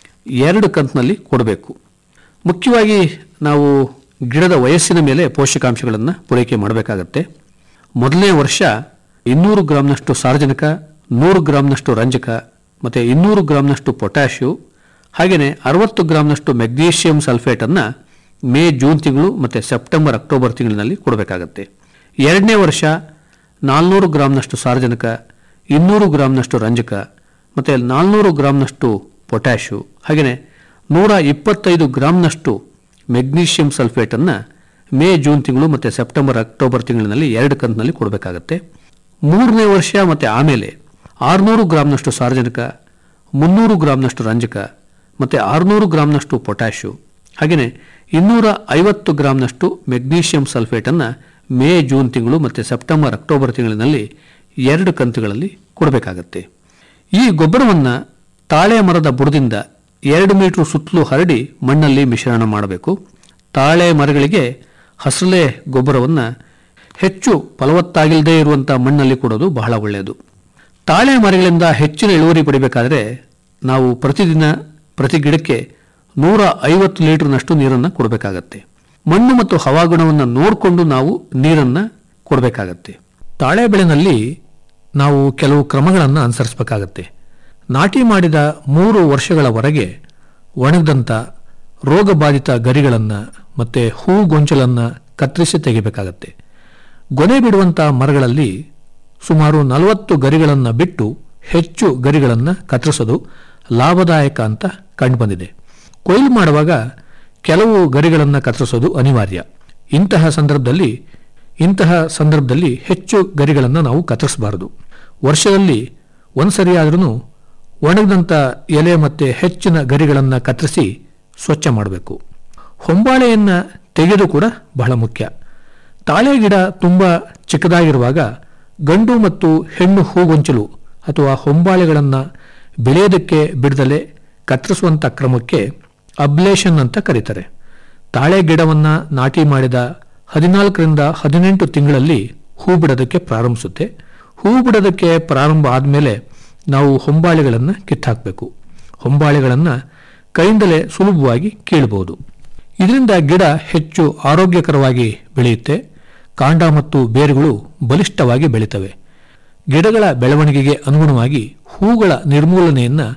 ಎರಡು ಕಂತಿನಲ್ಲಿ ಕೊಡಬೇಕು ಮುಖ್ಯವಾಗಿ ನಾವು ಗಿಡದ ವಯಸ್ಸಿನ ಮೇಲೆ ಪೋಷಕಾಂಶಗಳನ್ನು ಪೂರೈಕೆ ಮಾಡಬೇಕಾಗತ್ತೆ ಮೊದಲನೇ ವರ್ಷ ಇನ್ನೂರು ಗ್ರಾಂನಷ್ಟು ಸಾರಜನಕ ನೂರು ಗ್ರಾಂನಷ್ಟು ರಂಜಕ ಮತ್ತು ಇನ್ನೂರು ಗ್ರಾಂನಷ್ಟು ಪೊಟ್ಯಾಷಿಯು ಹಾಗೆಯೇ ಅರವತ್ತು ಗ್ರಾಂನಷ್ಟು ಮೆಗ್ನೀಷಿಯಂ ಸಲ್ಫೇಟನ್ನು ಮೇ ಜೂನ್ ತಿಂಗಳು ಮತ್ತು ಸೆಪ್ಟೆಂಬರ್ ಅಕ್ಟೋಬರ್ ತಿಂಗಳಿನಲ್ಲಿ ಕೊಡಬೇಕಾಗತ್ತೆ ಎರಡನೇ ವರ್ಷ ನಾಲ್ನೂರು ಗ್ರಾಂನಷ್ಟು ಸಾರಜನಕ ಇನ್ನೂರು ಗ್ರಾಂನಷ್ಟು ರಂಜಕ ಮತ್ತು ನಾಲ್ನೂರು ಗ್ರಾಂನಷ್ಟು ಪೊಟ್ಯಾಷು ಹಾಗೆಯೇ ನೂರ ಇಪ್ಪತ್ತೈದು ಗ್ರಾಂನಷ್ಟು ಮೆಗ್ನೀಷಿಯಂ ಸಲ್ಫೇಟನ್ನು ಮೇ ಜೂನ್ ತಿಂಗಳು ಮತ್ತು ಸೆಪ್ಟೆಂಬರ್ ಅಕ್ಟೋಬರ್ ತಿಂಗಳಿನಲ್ಲಿ ಎರಡು ಕಂತಿನಲ್ಲಿ ಕೊಡಬೇಕಾಗತ್ತೆ ಮೂರನೇ ವರ್ಷ ಮತ್ತು ಆಮೇಲೆ ಆರುನೂರು ಗ್ರಾಂನಷ್ಟು ಸಾರಜನಕ ಮುನ್ನೂರು ಗ್ರಾಂನಷ್ಟು ರಂಜಕ ಮತ್ತು ಆರುನೂರು ಗ್ರಾಂನಷ್ಟು ಪೊಟ್ಯಾಷು ಹಾಗೆಯೇ ಇನ್ನೂರ ಐವತ್ತು ಗ್ರಾಂನಷ್ಟು ಮೆಗ್ನೀಷಿಯಂ ಸಲ್ಫೇಟನ್ನು ಮೇ ಜೂನ್ ತಿಂಗಳು ಮತ್ತು ಸೆಪ್ಟೆಂಬರ್ ಅಕ್ಟೋಬರ್ ತಿಂಗಳಿನಲ್ಲಿ ಎರಡು ಕಂತುಗಳಲ್ಲಿ ಕೊಡಬೇಕಾಗತ್ತೆ ಈ ಗೊಬ್ಬರವನ್ನು ತಾಳೆ ಮರದ ಬುಡದಿಂದ ಎರಡು ಮೀಟರ್ ಸುತ್ತಲೂ ಹರಡಿ ಮಣ್ಣಲ್ಲಿ ಮಿಶ್ರಣ ಮಾಡಬೇಕು ತಾಳೆ ಮರಗಳಿಗೆ ಹಸರಲೆ ಗೊಬ್ಬರವನ್ನು ಹೆಚ್ಚು ಫಲವತ್ತಾಗಿಲ್ಲದೆ ಇರುವಂಥ ಮಣ್ಣಲ್ಲಿ ಕೊಡೋದು ಬಹಳ ಒಳ್ಳೆಯದು ತಾಳೆ ಮರಗಳಿಂದ ಹೆಚ್ಚಿನ ಇಳುವರಿ ಪಡಿಬೇಕಾದ್ರೆ ನಾವು ಪ್ರತಿದಿನ ಪ್ರತಿ ಗಿಡಕ್ಕೆ ನೂರ ಐವತ್ತು ಲೀಟರ್ನಷ್ಟು ನೀರನ್ನು ಕೊಡಬೇಕಾಗತ್ತೆ ಮಣ್ಣು ಮತ್ತು ಹವಾಗುಣವನ್ನು ನೋಡಿಕೊಂಡು ನಾವು ನೀರನ್ನು ಕೊಡಬೇಕಾಗತ್ತೆ ತಾಳೆ ಬೆಳೆನಲ್ಲಿ ನಾವು ಕೆಲವು ಕ್ರಮಗಳನ್ನು ಅನುಸರಿಸಬೇಕಾಗತ್ತೆ ನಾಟಿ ಮಾಡಿದ ಮೂರು ವರ್ಷಗಳವರೆಗೆ ಒಣಗದಂಥ ರೋಗಬಾಧಿತ ಗರಿಗಳನ್ನು ಮತ್ತು ಹೂ ಗೊಂಚಲನ್ನು ಕತ್ತರಿಸಿ ತೆಗಿಬೇಕಾಗತ್ತೆ ಗೊನೆ ಬಿಡುವಂಥ ಮರಗಳಲ್ಲಿ ಸುಮಾರು ನಲವತ್ತು ಗರಿಗಳನ್ನು ಬಿಟ್ಟು ಹೆಚ್ಚು ಗರಿಗಳನ್ನು ಕತ್ತರಿಸೋದು ಲಾಭದಾಯಕ ಅಂತ ಕಂಡುಬಂದಿದೆ ಕೊಯ್ಲು ಮಾಡುವಾಗ ಕೆಲವು ಗರಿಗಳನ್ನು ಕತ್ತರಿಸೋದು ಅನಿವಾರ್ಯ ಇಂತಹ ಸಂದರ್ಭದಲ್ಲಿ ಇಂತಹ ಸಂದರ್ಭದಲ್ಲಿ ಹೆಚ್ಚು ಗರಿಗಳನ್ನು ನಾವು ಕತ್ತರಿಸಬಾರದು ವರ್ಷದಲ್ಲಿ ಒಂದ್ಸರಿಯಾದ್ರೂ ಒಣಗಿದಂಥ ಎಲೆ ಮತ್ತು ಹೆಚ್ಚಿನ ಗರಿಗಳನ್ನು ಕತ್ತರಿಸಿ ಸ್ವಚ್ಛ ಮಾಡಬೇಕು ಹೊಂಬಾಳೆಯನ್ನು ತೆಗೆದು ಕೂಡ ಬಹಳ ಮುಖ್ಯ ತಾಳೆ ಗಿಡ ತುಂಬ ಚಿಕ್ಕದಾಗಿರುವಾಗ ಗಂಡು ಮತ್ತು ಹೆಣ್ಣು ಹೂಗೊಂಚಲು ಅಥವಾ ಹೊಂಬಾಳೆಗಳನ್ನು ಬೆಳೆಯೋದಕ್ಕೆ ಬಿಡದಲೆ ಕತ್ತರಿಸುವಂಥ ಕ್ರಮಕ್ಕೆ ಅಬ್ಲೇಷನ್ ಅಂತ ಕರೀತಾರೆ ತಾಳೆ ಗಿಡವನ್ನು ನಾಟಿ ಮಾಡಿದ ಹದಿನಾಲ್ಕರಿಂದ ಹದಿನೆಂಟು ತಿಂಗಳಲ್ಲಿ ಹೂ ಬಿಡೋದಕ್ಕೆ ಪ್ರಾರಂಭಿಸುತ್ತೆ ಹೂ ಬಿಡೋದಕ್ಕೆ ಪ್ರಾರಂಭ ಆದಮೇಲೆ ನಾವು ಹೊಂಬಾಳೆಗಳನ್ನು ಕಿತ್ತಾಕಬೇಕು ಹೊಂಬಾಳೆಗಳನ್ನು ಕೈಯಿಂದಲೇ ಸುಲಭವಾಗಿ ಕೀಳಬಹುದು ಇದರಿಂದ ಗಿಡ ಹೆಚ್ಚು ಆರೋಗ್ಯಕರವಾಗಿ ಬೆಳೆಯುತ್ತೆ ಕಾಂಡ ಮತ್ತು ಬೇರುಗಳು ಬಲಿಷ್ಠವಾಗಿ ಬೆಳೀತವೆ ಗಿಡಗಳ ಬೆಳವಣಿಗೆಗೆ ಅನುಗುಣವಾಗಿ ಹೂಗಳ ನಿರ್ಮೂಲನೆಯನ್ನು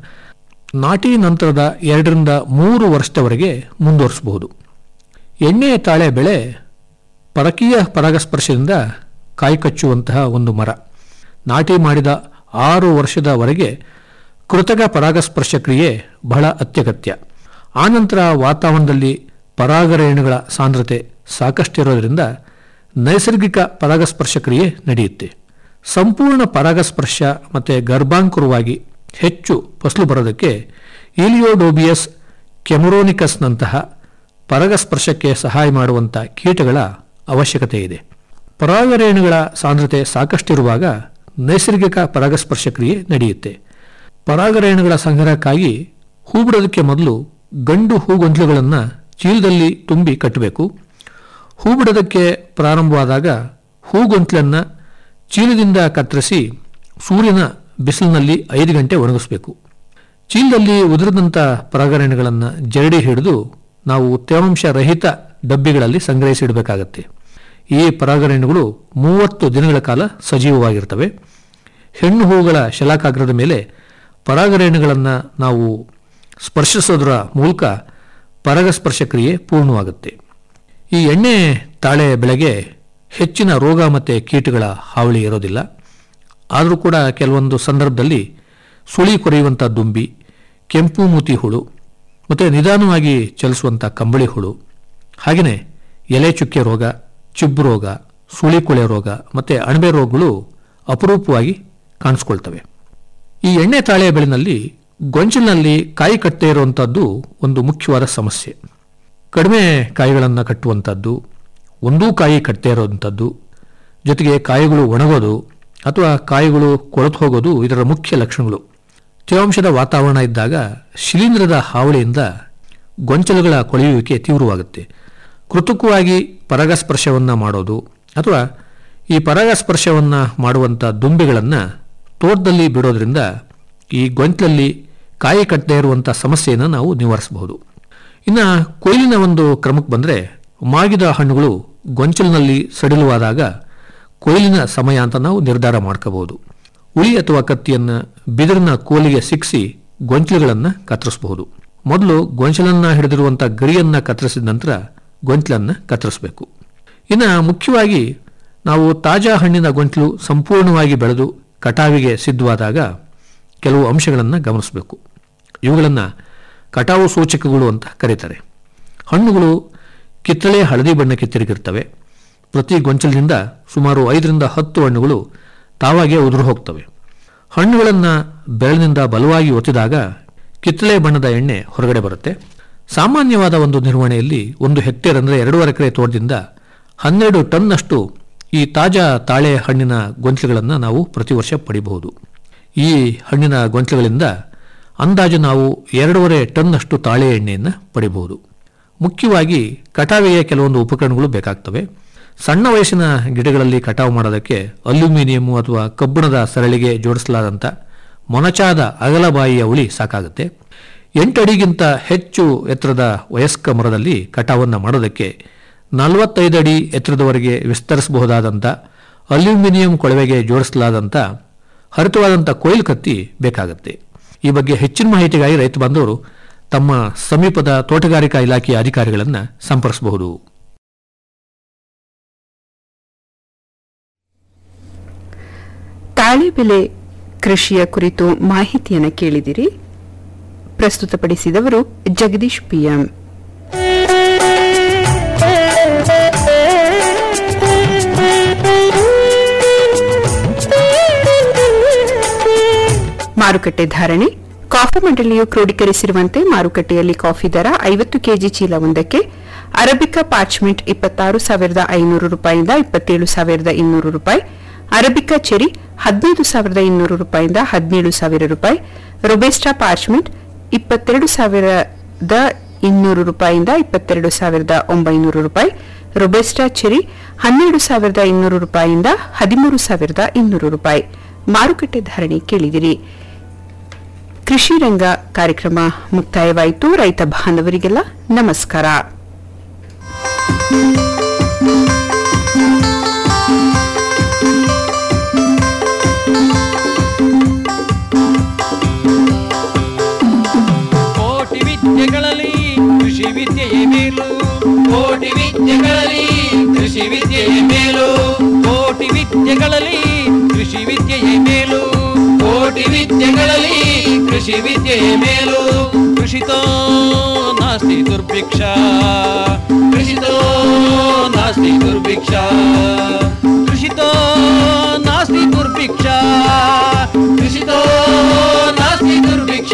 ನಾಟಿ ನಂತರದ ಎರಡರಿಂದ ಮೂರು ವರ್ಷದವರೆಗೆ ಮುಂದುವರಿಸಬಹುದು ಎಣ್ಣೆಯ ತಾಳೆ ಬೆಳೆ ಪರಕೀಯ ಪರಾಗಸ್ಪರ್ಶದಿಂದ ಕಾಯ್ಕಚ್ಚುವಂತಹ ಒಂದು ಮರ ನಾಟಿ ಮಾಡಿದ ಆರು ವರ್ಷದವರೆಗೆ ಕೃತಕ ಪರಾಗಸ್ಪರ್ಶ ಕ್ರಿಯೆ ಬಹಳ ಅತ್ಯಗತ್ಯ ಆನಂತರ ವಾತಾವರಣದಲ್ಲಿ ಪರಾಗರೇಣುಗಳ ಸಾಂದ್ರತೆ ಸಾಕಷ್ಟಿರೋದರಿಂದ ನೈಸರ್ಗಿಕ ಪರಾಗಸ್ಪರ್ಶ ಕ್ರಿಯೆ ನಡೆಯುತ್ತೆ ಸಂಪೂರ್ಣ ಪರಾಗಸ್ಪರ್ಶ ಮತ್ತು ಗರ್ಭಾಂಕುರವಾಗಿ ಹೆಚ್ಚು ಫಸಲು ಬರೋದಕ್ಕೆ ಇಲಿಯೋಡೋಬಿಯಸ್ ಕೆಮರೋನಿಕಸ್ನಂತಹ ಪರಾಗಸ್ಪರ್ಶಕ್ಕೆ ಸಹಾಯ ಮಾಡುವಂಥ ಕೀಟಗಳ ಅವಶ್ಯಕತೆ ಇದೆ ಪರಾಗರೇಣುಗಳ ಸಾಂದ್ರತೆ ಸಾಕಷ್ಟಿರುವಾಗ ನೈಸರ್ಗಿಕ ಪರಾಗಸ್ಪರ್ಶ ಕ್ರಿಯೆ ನಡೆಯುತ್ತೆ ಪರಾಗರೇಣುಗಳ ಸಂಗ್ರಹಕ್ಕಾಗಿ ಹೂ ಬಿಡೋದಕ್ಕೆ ಮೊದಲು ಗಂಡು ಹೂಗೊಂಚಲುಗಳನ್ನು ಚೀಲದಲ್ಲಿ ತುಂಬಿ ಕಟ್ಟಬೇಕು ಹೂ ಬಿಡೋದಕ್ಕೆ ಪ್ರಾರಂಭವಾದಾಗ ಹೂಗೊಂಚಲನ್ನು ಚೀಲದಿಂದ ಕತ್ತರಿಸಿ ಸೂರ್ಯನ ಬಿಸಿಲಿನಲ್ಲಿ ಐದು ಗಂಟೆ ಒಣಗಿಸಬೇಕು ಚೀಲದಲ್ಲಿ ಉದುರಿದಂಥ ಪರಾಗರೇಣುಗಳನ್ನು ಜರಡಿ ಹಿಡಿದು ನಾವು ತೇವಾಂಶ ರಹಿತ ಡಬ್ಬಿಗಳಲ್ಲಿ ಸಂಗ್ರಹಿಸಿಡಬೇಕಾಗತ್ತೆ ಈ ಪರಾಗರೇಣುಗಳು ಮೂವತ್ತು ದಿನಗಳ ಕಾಲ ಸಜೀವವಾಗಿರ್ತವೆ ಹೆಣ್ಣು ಹೂಗಳ ಶಲಾಕಾಗ್ರದ ಮೇಲೆ ಪರಾಗರೇಣುಗಳನ್ನು ನಾವು ಸ್ಪರ್ಶಿಸೋದರ ಮೂಲಕ ಪರಾಗಸ್ಪರ್ಶ ಕ್ರಿಯೆ ಪೂರ್ಣವಾಗುತ್ತೆ ಈ ಎಣ್ಣೆ ತಾಳೆ ಬೆಳೆಗೆ ಹೆಚ್ಚಿನ ರೋಗ ಮತ್ತು ಕೀಟಗಳ ಹಾವಳಿ ಇರೋದಿಲ್ಲ ಆದರೂ ಕೂಡ ಕೆಲವೊಂದು ಸಂದರ್ಭದಲ್ಲಿ ಸುಳಿ ಕೊರೆಯುವಂಥ ದುಂಬಿ ಕೆಂಪು ಮೂತಿ ಹುಳು ಮತ್ತು ನಿಧಾನವಾಗಿ ಚಲಿಸುವಂಥ ಕಂಬಳಿ ಹುಳು ಹಾಗೆಯೇ ಎಲೆ ಚುಕ್ಕೆ ರೋಗ ಚಿಬ್ಬು ರೋಗ ಸುಳಿಕೊಳೆ ರೋಗ ಮತ್ತು ಅಣಬೆ ರೋಗಗಳು ಅಪರೂಪವಾಗಿ ಕಾಣಿಸ್ಕೊಳ್ತವೆ ಈ ಎಣ್ಣೆ ತಾಳೆ ಬೆಳೆನಲ್ಲಿ ಗೊಂಚಲಿನಲ್ಲಿ ಕಾಯಿ ಕಟ್ಟದೇ ಇರುವಂಥದ್ದು ಒಂದು ಮುಖ್ಯವಾದ ಸಮಸ್ಯೆ ಕಡಿಮೆ ಕಾಯಿಗಳನ್ನು ಕಟ್ಟುವಂಥದ್ದು ಒಂದೂ ಕಾಯಿ ಕಟ್ಟದೇ ಇರುವಂಥದ್ದು ಜೊತೆಗೆ ಕಾಯಿಗಳು ಒಣಗೋದು ಅಥವಾ ಕಾಯಿಗಳು ಕೊಳೆತು ಹೋಗೋದು ಇದರ ಮುಖ್ಯ ಲಕ್ಷಣಗಳು ತೇವಾಂಶದ ವಾತಾವರಣ ಇದ್ದಾಗ ಶಿಲೀಂಧ್ರದ ಹಾವಳಿಯಿಂದ ಗೊಂಚಲುಗಳ ಕೊಳೆಯುವಿಕೆ ತೀವ್ರವಾಗುತ್ತೆ ಕೃತಕವಾಗಿ ಪರಾಗಸ್ಪರ್ಶವನ್ನು ಮಾಡೋದು ಅಥವಾ ಈ ಪರಾಗಸ್ಪರ್ಶವನ್ನು ಮಾಡುವಂಥ ದುಂಬೆಗಳನ್ನು ತೋಟದಲ್ಲಿ ಬಿಡೋದ್ರಿಂದ ಈ ಗೊಂಚಲಲ್ಲಿ ಕಾಯಿ ಕಟ್ಟದೇ ಇರುವಂಥ ಸಮಸ್ಯೆಯನ್ನು ನಾವು ನಿವಾರಿಸಬಹುದು ಇನ್ನು ಕೊಯ್ಲಿನ ಒಂದು ಕ್ರಮಕ್ಕೆ ಬಂದರೆ ಮಾಗಿದ ಹಣ್ಣುಗಳು ಗೊಂಚಲಿನಲ್ಲಿ ಸಡಿಲವಾದಾಗ ಕೊಯ್ಲಿನ ಸಮಯ ಅಂತ ನಾವು ನಿರ್ಧಾರ ಮಾಡ್ಕೋಬಹುದು ಉಳಿ ಅಥವಾ ಕತ್ತಿಯನ್ನು ಬಿದಿರಿನ ಕೋಲಿಗೆ ಸಿಕ್ಕಿಸಿ ಗೊಂಚಲುಗಳನ್ನು ಕತ್ತರಿಸಬಹುದು ಮೊದಲು ಗೊಂಚಲನ್ನ ಹಿಡಿದಿರುವಂಥ ಗರಿಯನ್ನ ಕತ್ತರಿಸಿದ ನಂತರ ಗೊಂಚಲನ್ನು ಕತ್ತರಿಸಬೇಕು ಇನ್ನು ಮುಖ್ಯವಾಗಿ ನಾವು ತಾಜಾ ಹಣ್ಣಿನ ಗೊಂಚಲು ಸಂಪೂರ್ಣವಾಗಿ ಬೆಳೆದು ಕಟಾವಿಗೆ ಸಿದ್ಧವಾದಾಗ ಕೆಲವು ಅಂಶಗಳನ್ನು ಗಮನಿಸಬೇಕು ಇವುಗಳನ್ನು ಕಟಾವು ಸೂಚಕಗಳು ಅಂತ ಕರೀತಾರೆ ಹಣ್ಣುಗಳು ಕಿತ್ತಳೆ ಹಳದಿ ಬಣ್ಣಕ್ಕೆ ತಿರುಗಿರ್ತವೆ ಪ್ರತಿ ಗೊಂಚಲಿನಿಂದ ಸುಮಾರು ಐದರಿಂದ ಹತ್ತು ಹಣ್ಣುಗಳು ತಾವಾಗೇ ಉದುರು ಹೋಗ್ತವೆ ಹಣ್ಣುಗಳನ್ನು ಬೆರಳಿನಿಂದ ಬಲವಾಗಿ ಒತ್ತಿದಾಗ ಕಿತ್ತಳೆ ಬಣ್ಣದ ಎಣ್ಣೆ ಹೊರಗಡೆ ಬರುತ್ತೆ ಸಾಮಾನ್ಯವಾದ ಒಂದು ನಿರ್ವಹಣೆಯಲ್ಲಿ ಒಂದು ಹೆಕ್ಟೇರ್ ಅಂದರೆ ಎರಡೂವರೆ ಎಕರೆ ತೋಟದಿಂದ ಹನ್ನೆರಡು ಟನ್ನಷ್ಟು ಈ ತಾಜಾ ತಾಳೆ ಹಣ್ಣಿನ ಗೊಂಚಲುಗಳನ್ನು ನಾವು ಪ್ರತಿ ವರ್ಷ ಪಡಿಬಹುದು ಈ ಹಣ್ಣಿನ ಗೊಂಚಲುಗಳಿಂದ ಅಂದಾಜು ನಾವು ಎರಡೂವರೆ ಟನ್ನಷ್ಟು ತಾಳೆ ಎಣ್ಣೆಯನ್ನು ಪಡಿಬಹುದು ಮುಖ್ಯವಾಗಿ ಕಟಾವಿಗೆ ಕೆಲವೊಂದು ಉಪಕರಣಗಳು ಬೇಕಾಗ್ತವೆ ಸಣ್ಣ ವಯಸ್ಸಿನ ಗಿಡಗಳಲ್ಲಿ ಕಟಾವು ಮಾಡೋದಕ್ಕೆ ಅಲ್ಯೂಮಿನಿಯಂ ಅಥವಾ ಕಬ್ಬಿಣದ ಸರಳಿಗೆ ಜೋಡಿಸಲಾದಂಥ ಮೊನಚಾದ ಅಗಲಬಾಯಿಯ ಉಳಿ ಸಾಕಾಗುತ್ತೆ ಎಂಟು ಅಡಿಗಿಂತ ಹೆಚ್ಚು ಎತ್ತರದ ವಯಸ್ಕ ಮರದಲ್ಲಿ ಕಟಾವನ್ನು ಮಾಡೋದಕ್ಕೆ ನಲವತ್ತೈದು ಅಡಿ ಎತ್ತರದವರೆಗೆ ವಿಸ್ತರಿಸಬಹುದಾದಂಥ ಅಲ್ಯೂಮಿನಿಯಂ ಕೊಳವೆಗೆ ಜೋಡಿಸಲಾದಂಥ ಹರಿತವಾದಂಥ ಕೊಯ್ಲು ಕತ್ತಿ ಬೇಕಾಗುತ್ತೆ ಈ ಬಗ್ಗೆ ಹೆಚ್ಚಿನ ಮಾಹಿತಿಗಾಗಿ ರೈತ ಬಾಂಧವರು ತಮ್ಮ ಸಮೀಪದ ತೋಟಗಾರಿಕಾ ಇಲಾಖೆಯ ಅಧಿಕಾರಿಗಳನ್ನು ಸಂಪರ್ಕಿಸಬಹುದು ತಾಳೆ ಬೆಲೆ ಕೃಷಿಯ ಕುರಿತು ಮಾಹಿತಿಯನ್ನು ಕೇಳಿದಿರಿ ಪ್ರಸ್ತುತಪಡಿಸಿದವರು ಜಗದೀಶ್ ಪಿಎಂ ಮಾರುಕಟ್ಟೆ ಧಾರಣೆ ಕಾಫಿ ಮಂಡಳಿಯು ಕ್ರೋಢೀಕರಿಸಿರುವಂತೆ ಮಾರುಕಟ್ಟೆಯಲ್ಲಿ ಕಾಫಿ ದರ ಐವತ್ತು ಕೆಜಿ ಚೀಲವೊಂದಕ್ಕೆ ಅರಬಿಕಾ ಪಾರ್ಚ್ಮೆಂಟ್ ಇಪ್ಪತ್ತಾರು ಸಾವಿರದ ಐನೂರು ರೂಪಾಯಿಂದ ಇಪ್ಪತ್ತೇಳು ಸಾವಿರದ ಇನ್ನೂರು ರೂಪಾಯಿ ಅರಬಿಕಾ ಚೆರಿ ಹದಿನೈದು ಸಾವಿರದ ಇನ್ನೂರು ರೂಪಾಯಿಂದ ಹದಿನೇಳು ಸಾವಿರ ರೂಪಾಯಿ ರೊಬೆಸ್ಟಾ ಪಾರ್ಚ್ಮೆಂಟ್ ಇಪ್ಪತ್ತೆರಡು ಸಾವಿರದ ಇನ್ನೂರು ರೂಪಾಯಿಂದ ಇಪ್ಪತ್ತೆರಡು ಸಾವಿರದ ಒಂಬೈನೂರು ರೂಪಾಯಿ ರೊಬೆಸ್ಟಾ ಚೆರಿ ಹನ್ನೆರಡು ಸಾವಿರದ ಇನ್ನೂರು ರೂಪಾಯಿಂದ ಹದಿಮೂರು ಸಾವಿರದ ಇನ್ನೂರು ರೂಪಾಯಿ ಮಾರುಕಟ್ಟೆ ಧಾರಣೆ ಕೇಳಿದಿರಿ ಕೃಷಿ ರಂಗ ಕಾರ್ಯಕ್ರಮ ಮುಕ್ತಾಯವಾಯಿತು ರೈತ ಬಾಂಧವರಿಗೆಲ್ಲ ನಮಸ್ಕಾರ ಕೋಟಿ ವಿದ್ಯೆಗಳಲ್ಲಿ ಕೃಷಿ ವಿದ್ಯೆಯೇ ಮೇಲು ಕೋಟಿ ವಿದ್ಯೆಗಳಲ್ಲಿ ಕೃಷಿ ವಿದ್ಯೆಯೇ ಮೇಲು ಕೋಟಿ ವಿದ್ಯೆಗಳಲ್ಲಿ ಕೃಷಿ ವಿದ್ಯೆಯೇ ಮೇಲು ಕೋಟಿ ವಿದ್ಯೆಗಳಲ್ಲಿ ಕೃಷಿ ವಿದ್ಯೆಯೇ ಮೇಲು ಕೃಷಿತೋ ನಾಸ್ತಿ ದುರ್ಭಿಕ್ಷ ಕೃಷಿತೋ ನಾಸ್ತಿ ದುರ್ಭಿಕ್ಷ ಕೃಷಿತೋ ನಾಸ್ತಿ ದುರ್ಭಿಕ್ಷ ಕೃಷಿತೋ ನಾಸ್ತಿ ದುರ್ಭಿಕ್ಷ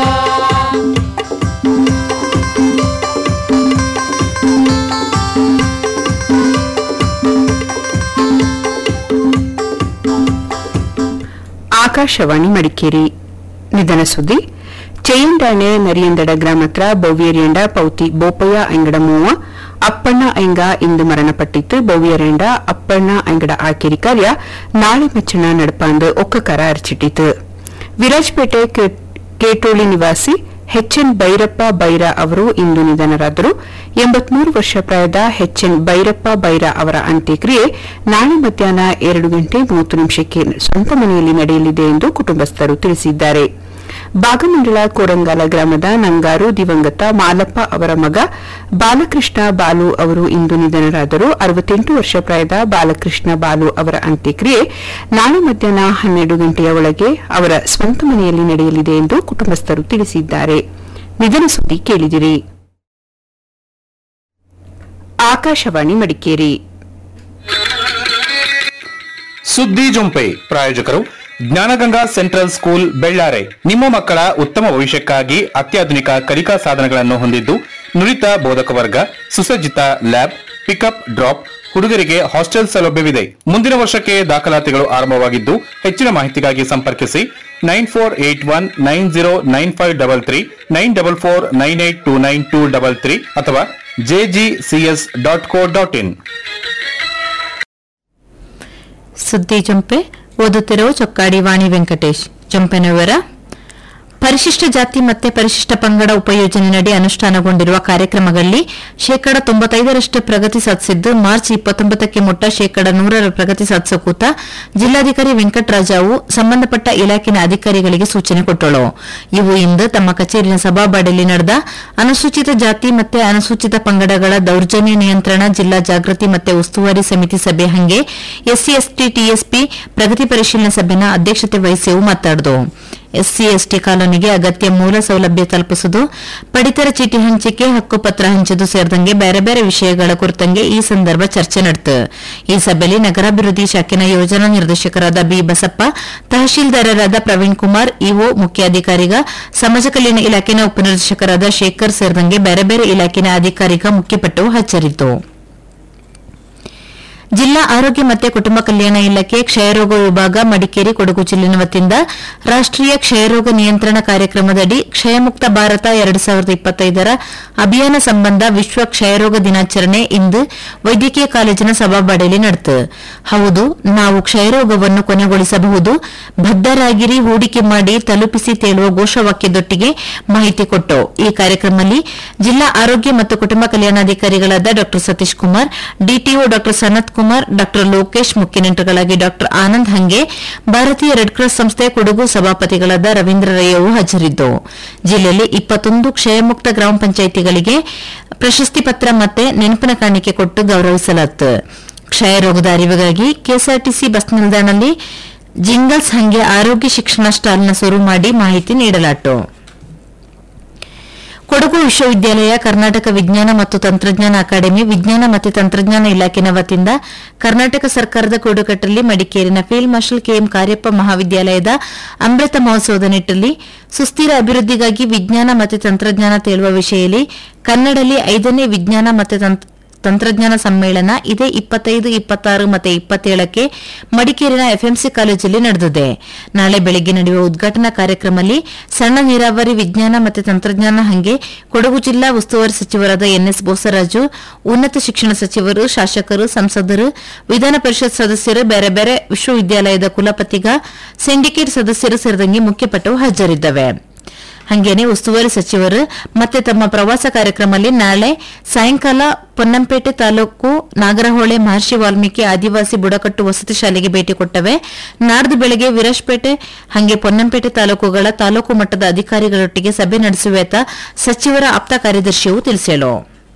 ಆಕಾಶವಾಣಿ ಮಡಿಕೇರಿ ನಿಧನ ಸುದ್ದಿ ಚೆಯ್ಯಂಡಾಣೆ ನರಿಯಂದಡ ಗ್ರಾಮತ್ರ ಬವ್ಯರಿಯಂಡ ಪೌತಿ ಬೋಪಯ್ಯ ಐಂಗಡ ಮೂವ ಅಪ್ಪಣ್ಣ ಐಂಗ ಇಂದು ಮರಣಪಟ್ಟಿತ್ತು ಬವ್ಯರೇಂಡ ಅಪ್ಪಣ್ಣ ಐಂಗಡ ಆಕೇರಿ ಕಾರ್ಯ ನಾಳೆ ಮಚ್ಚಣ ನಡಪಾಂದು ಒಕ್ಕಕರ ಅರ್ಚಿಟ್ಟಿತು ವಿರಾಜಪೇಟೆ ಕೆ- ಕೇಟೋಳಿ ನಿವಾಸಿ ಎನ್ ಭೈರಪ್ಪ ಬೈರ ಅವರು ಇಂದು ನಿಧನರಾದರು ಎಂಬತ್ಮೂರು ವರ್ಷ ಪ್ರಾಯದ ಎನ್ ಭೈರಪ್ಪ ಬೈರ ಅವರ ಅಂತ್ಯಕ್ರಿಯೆ ನಾಳೆ ಮಧ್ಯಾಹ್ನ ಎರಡು ಗಂಟೆ ಮೂವತ್ತು ನಿಮಿಷಕ್ಕೆ ಸ್ವಂತ ಮನೆಯಲ್ಲಿ ನಡೆಯಲಿದೆ ಎಂದು ಕುಟುಂಬಸ್ಥರು ತಿಳಿಸಿದ್ದಾರೆ ಭಾಗಮಂಡಲ ಕೋರಂಗಾಲ ಗ್ರಾಮದ ನಂಗಾರು ದಿವಂಗತ ಮಾಲಪ್ಪ ಅವರ ಮಗ ಬಾಲಕೃಷ್ಣ ಬಾಲು ಅವರು ಇಂದು ನಿಧನರಾದರು ಅರವತ್ತೆಂಟು ವರ್ಷ ಪ್ರಾಯದ ಬಾಲಕೃಷ್ಣ ಬಾಲು ಅವರ ಅಂತ್ಯಕ್ರಿಯೆ ನಾಳೆ ಮಧ್ಯಾಹ್ನ ಹನ್ನೆರಡು ಗಂಟೆಯ ಒಳಗೆ ಅವರ ಸ್ವಂತ ಮನೆಯಲ್ಲಿ ನಡೆಯಲಿದೆ ಎಂದು ಕುಟುಂಬಸ್ಥರು ತಿಳಿಸಿದ್ದಾರೆ ನಿಧನ ಸುದ್ದಿ ಕೇಳಿದಿರಿ ಆಕಾಶವಾಣಿ ಮಡಿಕೇರಿ ಸುದ್ದಿ ಜೊಂಪೆ ಪ್ರಾಯೋಜಕರು ಜ್ಞಾನಗಂಗಾ ಸೆಂಟ್ರಲ್ ಸ್ಕೂಲ್ ಬೆಳ್ಳಾರೆ ನಿಮ್ಮ ಮಕ್ಕಳ ಉತ್ತಮ ಭವಿಷ್ಯಕ್ಕಾಗಿ ಅತ್ಯಾಧುನಿಕ ಕಲಿಕಾ ಸಾಧನಗಳನ್ನು ಹೊಂದಿದ್ದು ನುರಿತ ಬೋಧಕ ವರ್ಗ ಸುಸಜ್ಜಿತ ಲ್ಯಾಬ್ ಪಿಕಪ್ ಡ್ರಾಪ್ ಹುಡುಗರಿಗೆ ಹಾಸ್ಟೆಲ್ ಸೌಲಭ್ಯವಿದೆ ಮುಂದಿನ ವರ್ಷಕ್ಕೆ ದಾಖಲಾತಿಗಳು ಆರಂಭವಾಗಿದ್ದು ಹೆಚ್ಚಿನ ಮಾಹಿತಿಗಾಗಿ ಸಂಪರ್ಕಿಸಿ nine four eight one nine zero nine five double three nine double four nine eight two nine two double three ಅಥವಾ J G C S dot co dot in ಸುದ್ದಿ ಜಂಪೆ ಓದುತ್ತಿರೋ ಚೊಕ್ಕಾಡಿ ವಾಣಿ ವೆಂಕಟೇಶ್ ಜಂಪೆನ ವಿವರ ಪರಿಶಿಷ್ಟ ಜಾತಿ ಮತ್ತೆ ಪರಿಶಿಷ್ಟ ಪಂಗಡ ಉಪಯೋಜನೆಯಡಿ ಅನುಷ್ಠಾನಗೊಂಡಿರುವ ಕಾರ್ಯಕ್ರಮಗಳಲ್ಲಿ ಶೇಕಡ ತೊಂಬತ್ತೈದರಷ್ಟು ಪ್ರಗತಿ ಸಾಧಿಸಿದ್ದು ಮಾರ್ಚ್ ಇಪ್ಪತ್ತೊಂಬತ್ತಕ್ಕೆ ಮುಟ್ಟ ಶೇಕಡ ನೂರರ ಪ್ರಗತಿ ಸಾಧಿಸುವ ಕೂತ ಜಿಲ್ಲಾಧಿಕಾರಿ ವೆಂಕಟರಾಜಾವು ಸಂಬಂಧಪಟ್ಟ ಇಲಾಖೆನ ಅಧಿಕಾರಿಗಳಿಗೆ ಸೂಚನೆ ಕೊಟ್ಟಳು ಇವು ಇಂದು ತಮ್ಮ ಕಚೇರಿನ ಸಭಾಬಾಡಿಯಲ್ಲಿ ನಡೆದ ಅನುಸೂಚಿತ ಜಾತಿ ಮತ್ತೆ ಅನುಸೂಚಿತ ಪಂಗಡಗಳ ದೌರ್ಜನ್ಯ ನಿಯಂತ್ರಣ ಜಿಲ್ಲಾ ಜಾಗೃತಿ ಮತ್ತೆ ಉಸ್ತುವಾರಿ ಸಮಿತಿ ಸಭೆ ಹಂಗೆ ಎಸ್ಸಿ ಎಸ್ಟಿ ಟಿಎಸ್ಪಿ ಪ್ರಗತಿ ಪರಿಶೀಲನಾ ಸಭೆನ ಅಧ್ಯಕ್ಷತೆ ವಹಿಸಿ ಅವು ಮಾತಾಡಿದು ಎಸ್ಸಿ ಎಸ್ಟಿ ಕಾಲೋನಿಗೆ ಅಗತ್ಯ ಮೂಲ ಸೌಲಭ್ಯ ತಲುಪಿಸುವುದು ಪಡಿತರ ಚೀಟಿ ಹಂಚಿಕೆ ಹಕ್ಕುಪತ್ರ ಹಂಚುವುದು ಸೇರಿದಂಗೆ ಬೇರೆ ಬೇರೆ ವಿಷಯಗಳ ಕುರಿತಂಗೆ ಈ ಸಂದರ್ಭ ಚರ್ಚೆ ನಡೆತು ಈ ಸಭೆಯಲ್ಲಿ ನಗರಾಭಿವೃದ್ಧಿ ಶಾಖೆನ ಯೋಜನಾ ನಿರ್ದೇಶಕರಾದ ಬಿ ಬಸಪ್ಪ ತಹಶೀಲ್ದಾರರಾದ ಪ್ರವೀಣ್ ಕುಮಾರ್ ಇಒ ಮುಖ್ಯಾಧಿಕಾರಿಗ ಸಮಾಜ ಕಲ್ಯಾಣ ಇಲಾಖೆನ ಉಪನಿರ್ದೇಶಕರಾದ ಶೇಖರ್ ಸೇರಿದಂಗೆ ಬೇರೆ ಬೇರೆ ಇಲಾಖೆನ ಅಧಿಕಾರಿಗ ಮುಖ್ಯಪಟ್ಟು ಹಾಜರಿತ್ತು ಜಿಲ್ಲಾ ಆರೋಗ್ಯ ಮತ್ತು ಕುಟುಂಬ ಕಲ್ಯಾಣ ಇಲಾಖೆ ಕ್ಷಯರೋಗ ವಿಭಾಗ ಮಡಿಕೇರಿ ಕೊಡಗು ಜಿಲ್ಲೆನ ವತಿಯಿಂದ ರಾಷ್ಟೀಯ ಕ್ಷಯರೋಗ ನಿಯಂತ್ರಣ ಕಾರ್ಯಕ್ರಮದಡಿ ಕ್ಷಯಮುಕ್ತ ಭಾರತ ಎರಡು ಸಾವಿರದ ಇಪ್ಪತ್ತೈದರ ಅಭಿಯಾನ ಸಂಬಂಧ ವಿಶ್ವ ಕ್ಷಯರೋಗ ದಿನಾಚರಣೆ ಇಂದು ವೈದ್ಯಕೀಯ ಕಾಲೇಜಿನ ಸಭಾಬಾಡಿಯಲ್ಲಿ ನಡೆತು ಹೌದು ನಾವು ಕ್ಷಯರೋಗವನ್ನು ಕೊನೆಗೊಳಿಸಬಹುದು ಬದ್ಧರಾಗಿರಿ ಹೂಡಿಕೆ ಮಾಡಿ ತಲುಪಿಸಿ ತೇಳುವ ಘೋಷವಾಕ್ಯದೊಟ್ಟಿಗೆ ಮಾಹಿತಿ ಕೊಟ್ಟು ಈ ಕಾರ್ಯಕ್ರಮದಲ್ಲಿ ಜಿಲ್ಲಾ ಆರೋಗ್ಯ ಮತ್ತು ಕುಟುಂಬ ಕಲ್ಯಾಣಾಧಿಕಾರಿಗಳಾದ ಡಾ ಸತೀಶ್ ಕುಮಾರ್ ಡಿಟಿಒ ಡಾ ಸನತ್ ಕುಮಾರ್ ಡಾ ಲೋಕೇಶ್ ಮುಖ್ಯ ನೆಂಟರುಗಳಾಗಿ ಡಾ ಆನಂದ್ ಹಂಗೆ ಭಾರತೀಯ ರೆಡ್ ಕ್ರಾಸ್ ಸಂಸ್ಥೆ ಕೊಡಗು ಸಭಾಪತಿಗಳಾದ ರವೀಂದ್ರ ರಯ್ಯವು ಹಾಜರಿದ್ದು ಜಿಲ್ಲೆಯಲ್ಲಿ ಇಪ್ಪತ್ತೊಂದು ಕ್ಷಯಮುಕ್ತ ಗ್ರಾಮ ಪಂಚಾಯಿತಿಗಳಿಗೆ ಪ್ರಶಸ್ತಿ ಪತ್ರ ಮತ್ತೆ ನೆನಪಿನ ಕಾಣಿಕೆ ಕೊಟ್ಟು ಗೌರವಿಸಲಾಯಿತು ಕ್ಷಯರೋಗದ ಅರಿವಿಗಾಗಿ ಕೆಎಸ್ಆರ್ಟಿಸಿ ಬಸ್ ನಿಲ್ದಾಣದಲ್ಲಿ ಜಿಂಗಲ್ಸ್ ಹಂಗೆ ಆರೋಗ್ಯ ಶಿಕ್ಷಣ ಸ್ಟಾಲ್ನ ಶುರು ಮಾಡಿ ಮಾಹಿತಿ ನೀಡಲಾಯಿತು ಕೊಡಗು ವಿಶ್ವವಿದ್ಯಾಲಯ ಕರ್ನಾಟಕ ವಿಜ್ಞಾನ ಮತ್ತು ತಂತ್ರಜ್ಞಾನ ಅಕಾಡೆಮಿ ವಿಜ್ಞಾನ ಮತ್ತು ತಂತ್ರಜ್ಞಾನ ಇಲಾಖೆನ ವತಿಯಿಂದ ಕರ್ನಾಟಕ ಸರ್ಕಾರದ ಕೊಡುಕಟ್ಟಲ್ಲಿ ಮಡಿಕೇರಿನ ಫೀಲ್ಡ್ ಮಾರ್ಷಲ್ ಕೆಎಂ ಕಾರ್ಯಪ್ಪ ಮಹಾವಿದ್ಯಾಲಯದ ಅಮೃತ ಮಹೋತ್ಸವದ ನಿಟ್ಟಲ್ಲಿ ಸುಸ್ಥಿರ ಅಭಿವೃದ್ಧಿಗಾಗಿ ವಿಜ್ಞಾನ ಮತ್ತು ತಂತ್ರಜ್ಞಾನ ತೇಳುವ ವಿಷಯದಲ್ಲಿ ಕನ್ನಡಲ್ಲಿ ಐದನೇ ವಿಜ್ಞಾನ ಮತ್ತು ತಂತ್ರ ತಂತ್ರಜ್ಞಾನ ಸಮ್ಮೇಳನ ಇದೇ ಇಪ್ಪತ್ತೈದು ಇಪ್ಪತ್ತಾರು ಮತ್ತು ಇಪ್ಪತ್ತೇಳಕ್ಕೆ ಮಡಿಕೇರಿನ ಎಫ್ಎಂಸಿ ಕಾಲೇಜಲ್ಲಿ ನಡೆದಿದೆ ನಾಳೆ ಬೆಳಗ್ಗೆ ನಡೆಯುವ ಉದ್ಘಾಟನಾ ಕಾರ್ಯಕ್ರಮದಲ್ಲಿ ಸಣ್ಣ ನೀರಾವರಿ ವಿಜ್ಞಾನ ಮತ್ತು ತಂತ್ರಜ್ಞಾನ ಹಂಗೆ ಕೊಡಗು ಜಿಲ್ಲಾ ಉಸ್ತುವಾರಿ ಸಚಿವರಾದ ಎನ್ಎಸ್ ಬೋಸರಾಜು ಉನ್ನತ ಶಿಕ್ಷಣ ಸಚಿವರು ಶಾಸಕರು ಸಂಸದರು ವಿಧಾನ ಪರಿಷತ್ ಸದಸ್ಯರು ಬೇರೆ ಬೇರೆ ವಿಶ್ವವಿದ್ಯಾಲಯದ ಕುಲಪತಿಗ ಸಿಂಡಿಕೇಟ್ ಸದಸ್ಯರು ಸೇರಿದಂಗೆ ಮುಖ್ಯಪಟ್ಟವು ಹಾಜರಿದ್ದವೆ ಹಂಗೇನೆ ಉಸ್ತುವಾರಿ ಸಚಿವರು ಮತ್ತೆ ತಮ್ಮ ಪ್ರವಾಸ ಕಾರ್ಯಕ್ರಮದಲ್ಲಿ ನಾಳೆ ಸಾಯಂಕಾಲ ಪೊನ್ನಂಪೇಟೆ ತಾಲೂಕು ನಾಗರಹೊಳೆ ಮಹರ್ಷಿ ವಾಲ್ಮೀಕಿ ಆದಿವಾಸಿ ಬುಡಕಟ್ಟು ವಸತಿ ಶಾಲೆಗೆ ಭೇಟಿ ಕೊಟ್ಟವೆ ನಾಡ್ದು ಬೆಳಗ್ಗೆ ವಿರಾಜ್ಪೇಟೆ ಹಂಗೆ ಪೊನ್ನಂಪೇಟೆ ತಾಲೂಕುಗಳ ತಾಲೂಕು ಮಟ್ಟದ ಅಧಿಕಾರಿಗಳೊಟ್ಟಿಗೆ ಸಭೆ ನಡೆಸುವೇತ ಸಚಿವರ ಆಪ್ತ ಕಾರ್ಯದರ್ಶಿಯು ತಿಳಿಸಲು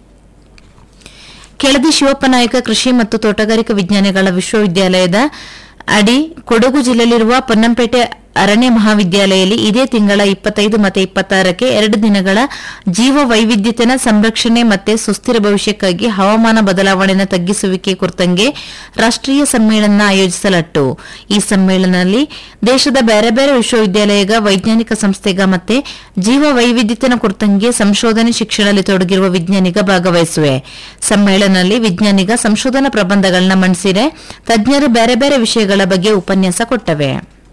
ಕೆಳದಿ ಶಿವಪ್ಪ ನಾಯಕ ಕೃಷಿ ಮತ್ತು ತೋಟಗಾರಿಕಾ ವಿಜ್ಞಾನಗಳ ವಿಶ್ವವಿದ್ಯಾಲಯದ ಅಡಿ ಕೊಡಗು ಜಿಲ್ಲೆಯಲ್ಲಿರುವ ಪೊನ್ನಂಪೇಟೆ ಅರಣ್ಯ ಮಹಾವಿದ್ಯಾಲಯದಲ್ಲಿ ಇದೇ ತಿಂಗಳ ಇಪ್ಪತ್ತೈದು ಮತ್ತು ಇಪ್ಪತ್ತಾರಕ್ಕೆ ಎರಡು ದಿನಗಳ ಜೀವ ವೈವಿಧ್ಯತೆನ ಸಂರಕ್ಷಣೆ ಮತ್ತು ಸುಸ್ಥಿರ ಭವಿಷ್ಯಕ್ಕಾಗಿ ಹವಾಮಾನ ಬದಲಾವಣೆನ ತಗ್ಗಿಸುವಿಕೆ ಕುರಿತಂಗೆ ರಾಷ್ಟೀಯ ಸಮ್ಮೇಳನ ಆಯೋಜಿಸಲಾಟ್ಟು ಈ ಸಮ್ಮೇಳನದಲ್ಲಿ ದೇಶದ ಬೇರೆ ಬೇರೆ ವಿಶ್ವವಿದ್ಯಾಲಯಗ ವೈಜ್ಞಾನಿಕ ಸಂಸ್ಥೆಗ ಮತ್ತೆ ಜೀವ ವೈವಿಧ್ಯತೆನ ಕುರಿತಂಗೆ ಸಂಶೋಧನೆ ಶಿಕ್ಷಣದಲ್ಲಿ ತೊಡಗಿರುವ ವಿಜ್ಞಾನಿಗ ಭಾಗವಹಿಸುವೆ ಸಮ್ಮೇಳನದಲ್ಲಿ ವಿಜ್ಞಾನಿಗ ಸಂಶೋಧನಾ ಪ್ರಬಂಧಗಳನ್ನ ಮಂಡಿಸಿರೆ ತಜ್ಞರು ಬೇರೆ ಬೇರೆ ವಿಷಯಗಳ ಬಗ್ಗೆ ಉಪನ್ಯಾಸ ಕೊಟ್ಟವೆ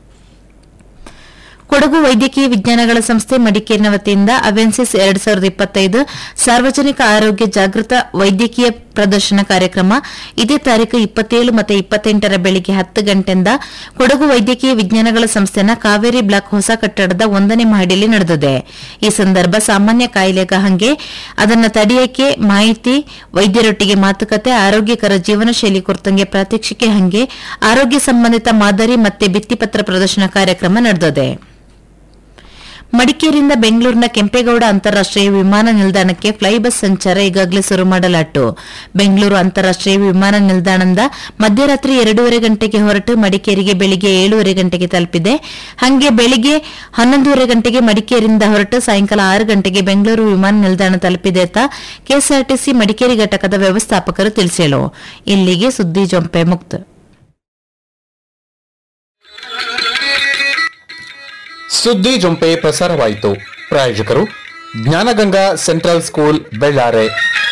ಕೊಡಗು ವೈದ್ಯಕೀಯ ವಿಜ್ಞಾನಗಳ ಸಂಸ್ಥೆ ಮಡಿಕೇರಿನ ವತಿಯಿಂದ ಅವೆನ್ಸಿಸ್ ಎರಡ್ ಸಾವಿರದ ಇಪ್ಪತ್ತೈದು ಸಾರ್ವಜನಿಕ ಆರೋಗ್ಯ ಜಾಗೃತ ವೈದ್ಯಕೀಯ ಪ್ರದರ್ಶನ ಕಾರ್ಯಕ್ರಮ ಇದೇ ತಾರೀಕು ಇಪ್ಪತ್ತೇಳು ಮತ್ತು ಇಪ್ಪತ್ತೆಂಟರ ಬೆಳಿಗ್ಗೆ ಹತ್ತು ಗಂಟೆಯಿಂದ ಕೊಡಗು ವೈದ್ಯಕೀಯ ವಿಜ್ಞಾನಗಳ ಸಂಸ್ಥೆನ ಕಾವೇರಿ ಬ್ಲಾಕ್ ಹೊಸ ಕಟ್ಟಡದ ಒಂದನೇ ಮಹಡಿಯಲ್ಲಿ ನಡೆದಿದೆ ಈ ಸಂದರ್ಭ ಸಾಮಾನ್ಯ ಕಾಯಿಲೆಗ ಹಂಗೆ ಅದನ್ನು ತಡೆಯಕ್ಕೆ ಮಾಹಿತಿ ವೈದ್ಯರೊಟ್ಟಿಗೆ ಮಾತುಕತೆ ಆರೋಗ್ಯಕರ ಜೀವನ ಶೈಲಿ ಕುರಿತಂಗೆ ಪ್ರಾತ್ಯಕ್ಷಿಕೆ ಹಂಗೆ ಆರೋಗ್ಯ ಸಂಬಂಧಿತ ಮಾದರಿ ಮತ್ತೆ ಭಿತ್ತಿಪತ್ರ ಪ್ರದರ್ಶನ ಕಾರ್ಯಕ್ರಮ ನಡೆದಿದೆ ಮಡಿಕೇರಿಯಿಂದ ಬೆಂಗಳೂರಿನ ಕೆಂಪೇಗೌಡ ಅಂತಾರಾಷ್ಟೀಯ ವಿಮಾನ ನಿಲ್ದಾಣಕ್ಕೆ ಫ್ಲೈ ಬಸ್ ಸಂಚಾರ ಈಗಾಗಲೇ ಶುರು ಮಾಡಲಾಟ್ಟು ಬೆಂಗಳೂರು ಅಂತಾರಾಷ್ಟೀಯ ವಿಮಾನ ನಿಲ್ದಾಣದಿಂದ ಮಧ್ಯರಾತ್ರಿ ಎರಡೂವರೆ ಗಂಟೆಗೆ ಹೊರಟು ಮಡಿಕೇರಿಗೆ ಬೆಳಿಗ್ಗೆ ಏಳೂವರೆ ಗಂಟೆಗೆ ತಲುಪಿದೆ ಹಾಗೆ ಬೆಳಿಗ್ಗೆ ಹನ್ನೊಂದೂವರೆ ಗಂಟೆಗೆ ಮಡಿಕೇರಿಯಿಂದ ಹೊರಟು ಸಾಯಂಕಾಲ ಆರು ಗಂಟೆಗೆ ಬೆಂಗಳೂರು ವಿಮಾನ ನಿಲ್ದಾಣ ತಲುಪಿದೆ ಅಂತ ಕೆಎಸ್ಆರ್ಟಿಸಿ ಮಡಿಕೇರಿ ಘಟಕದ ವ್ಯವಸ್ಥಾಪಕರು ತಿಳಿಸಿದರು ಇಲ್ಲಿಗೆ ಸುದ್ದಿ ಜೊಂಪೆ ಮುಕ್ತ ಸುದ್ದಿ ಜೊಂಪೆ ಪ್ರಸಾರವಾಯಿತು ಪ್ರಾಯೋಜಕರು ಜ್ಞಾನಗಂಗಾ ಸೆಂಟ್ರಲ್ ಸ್ಕೂಲ್ ಬೆಳ್ಳಾರೆ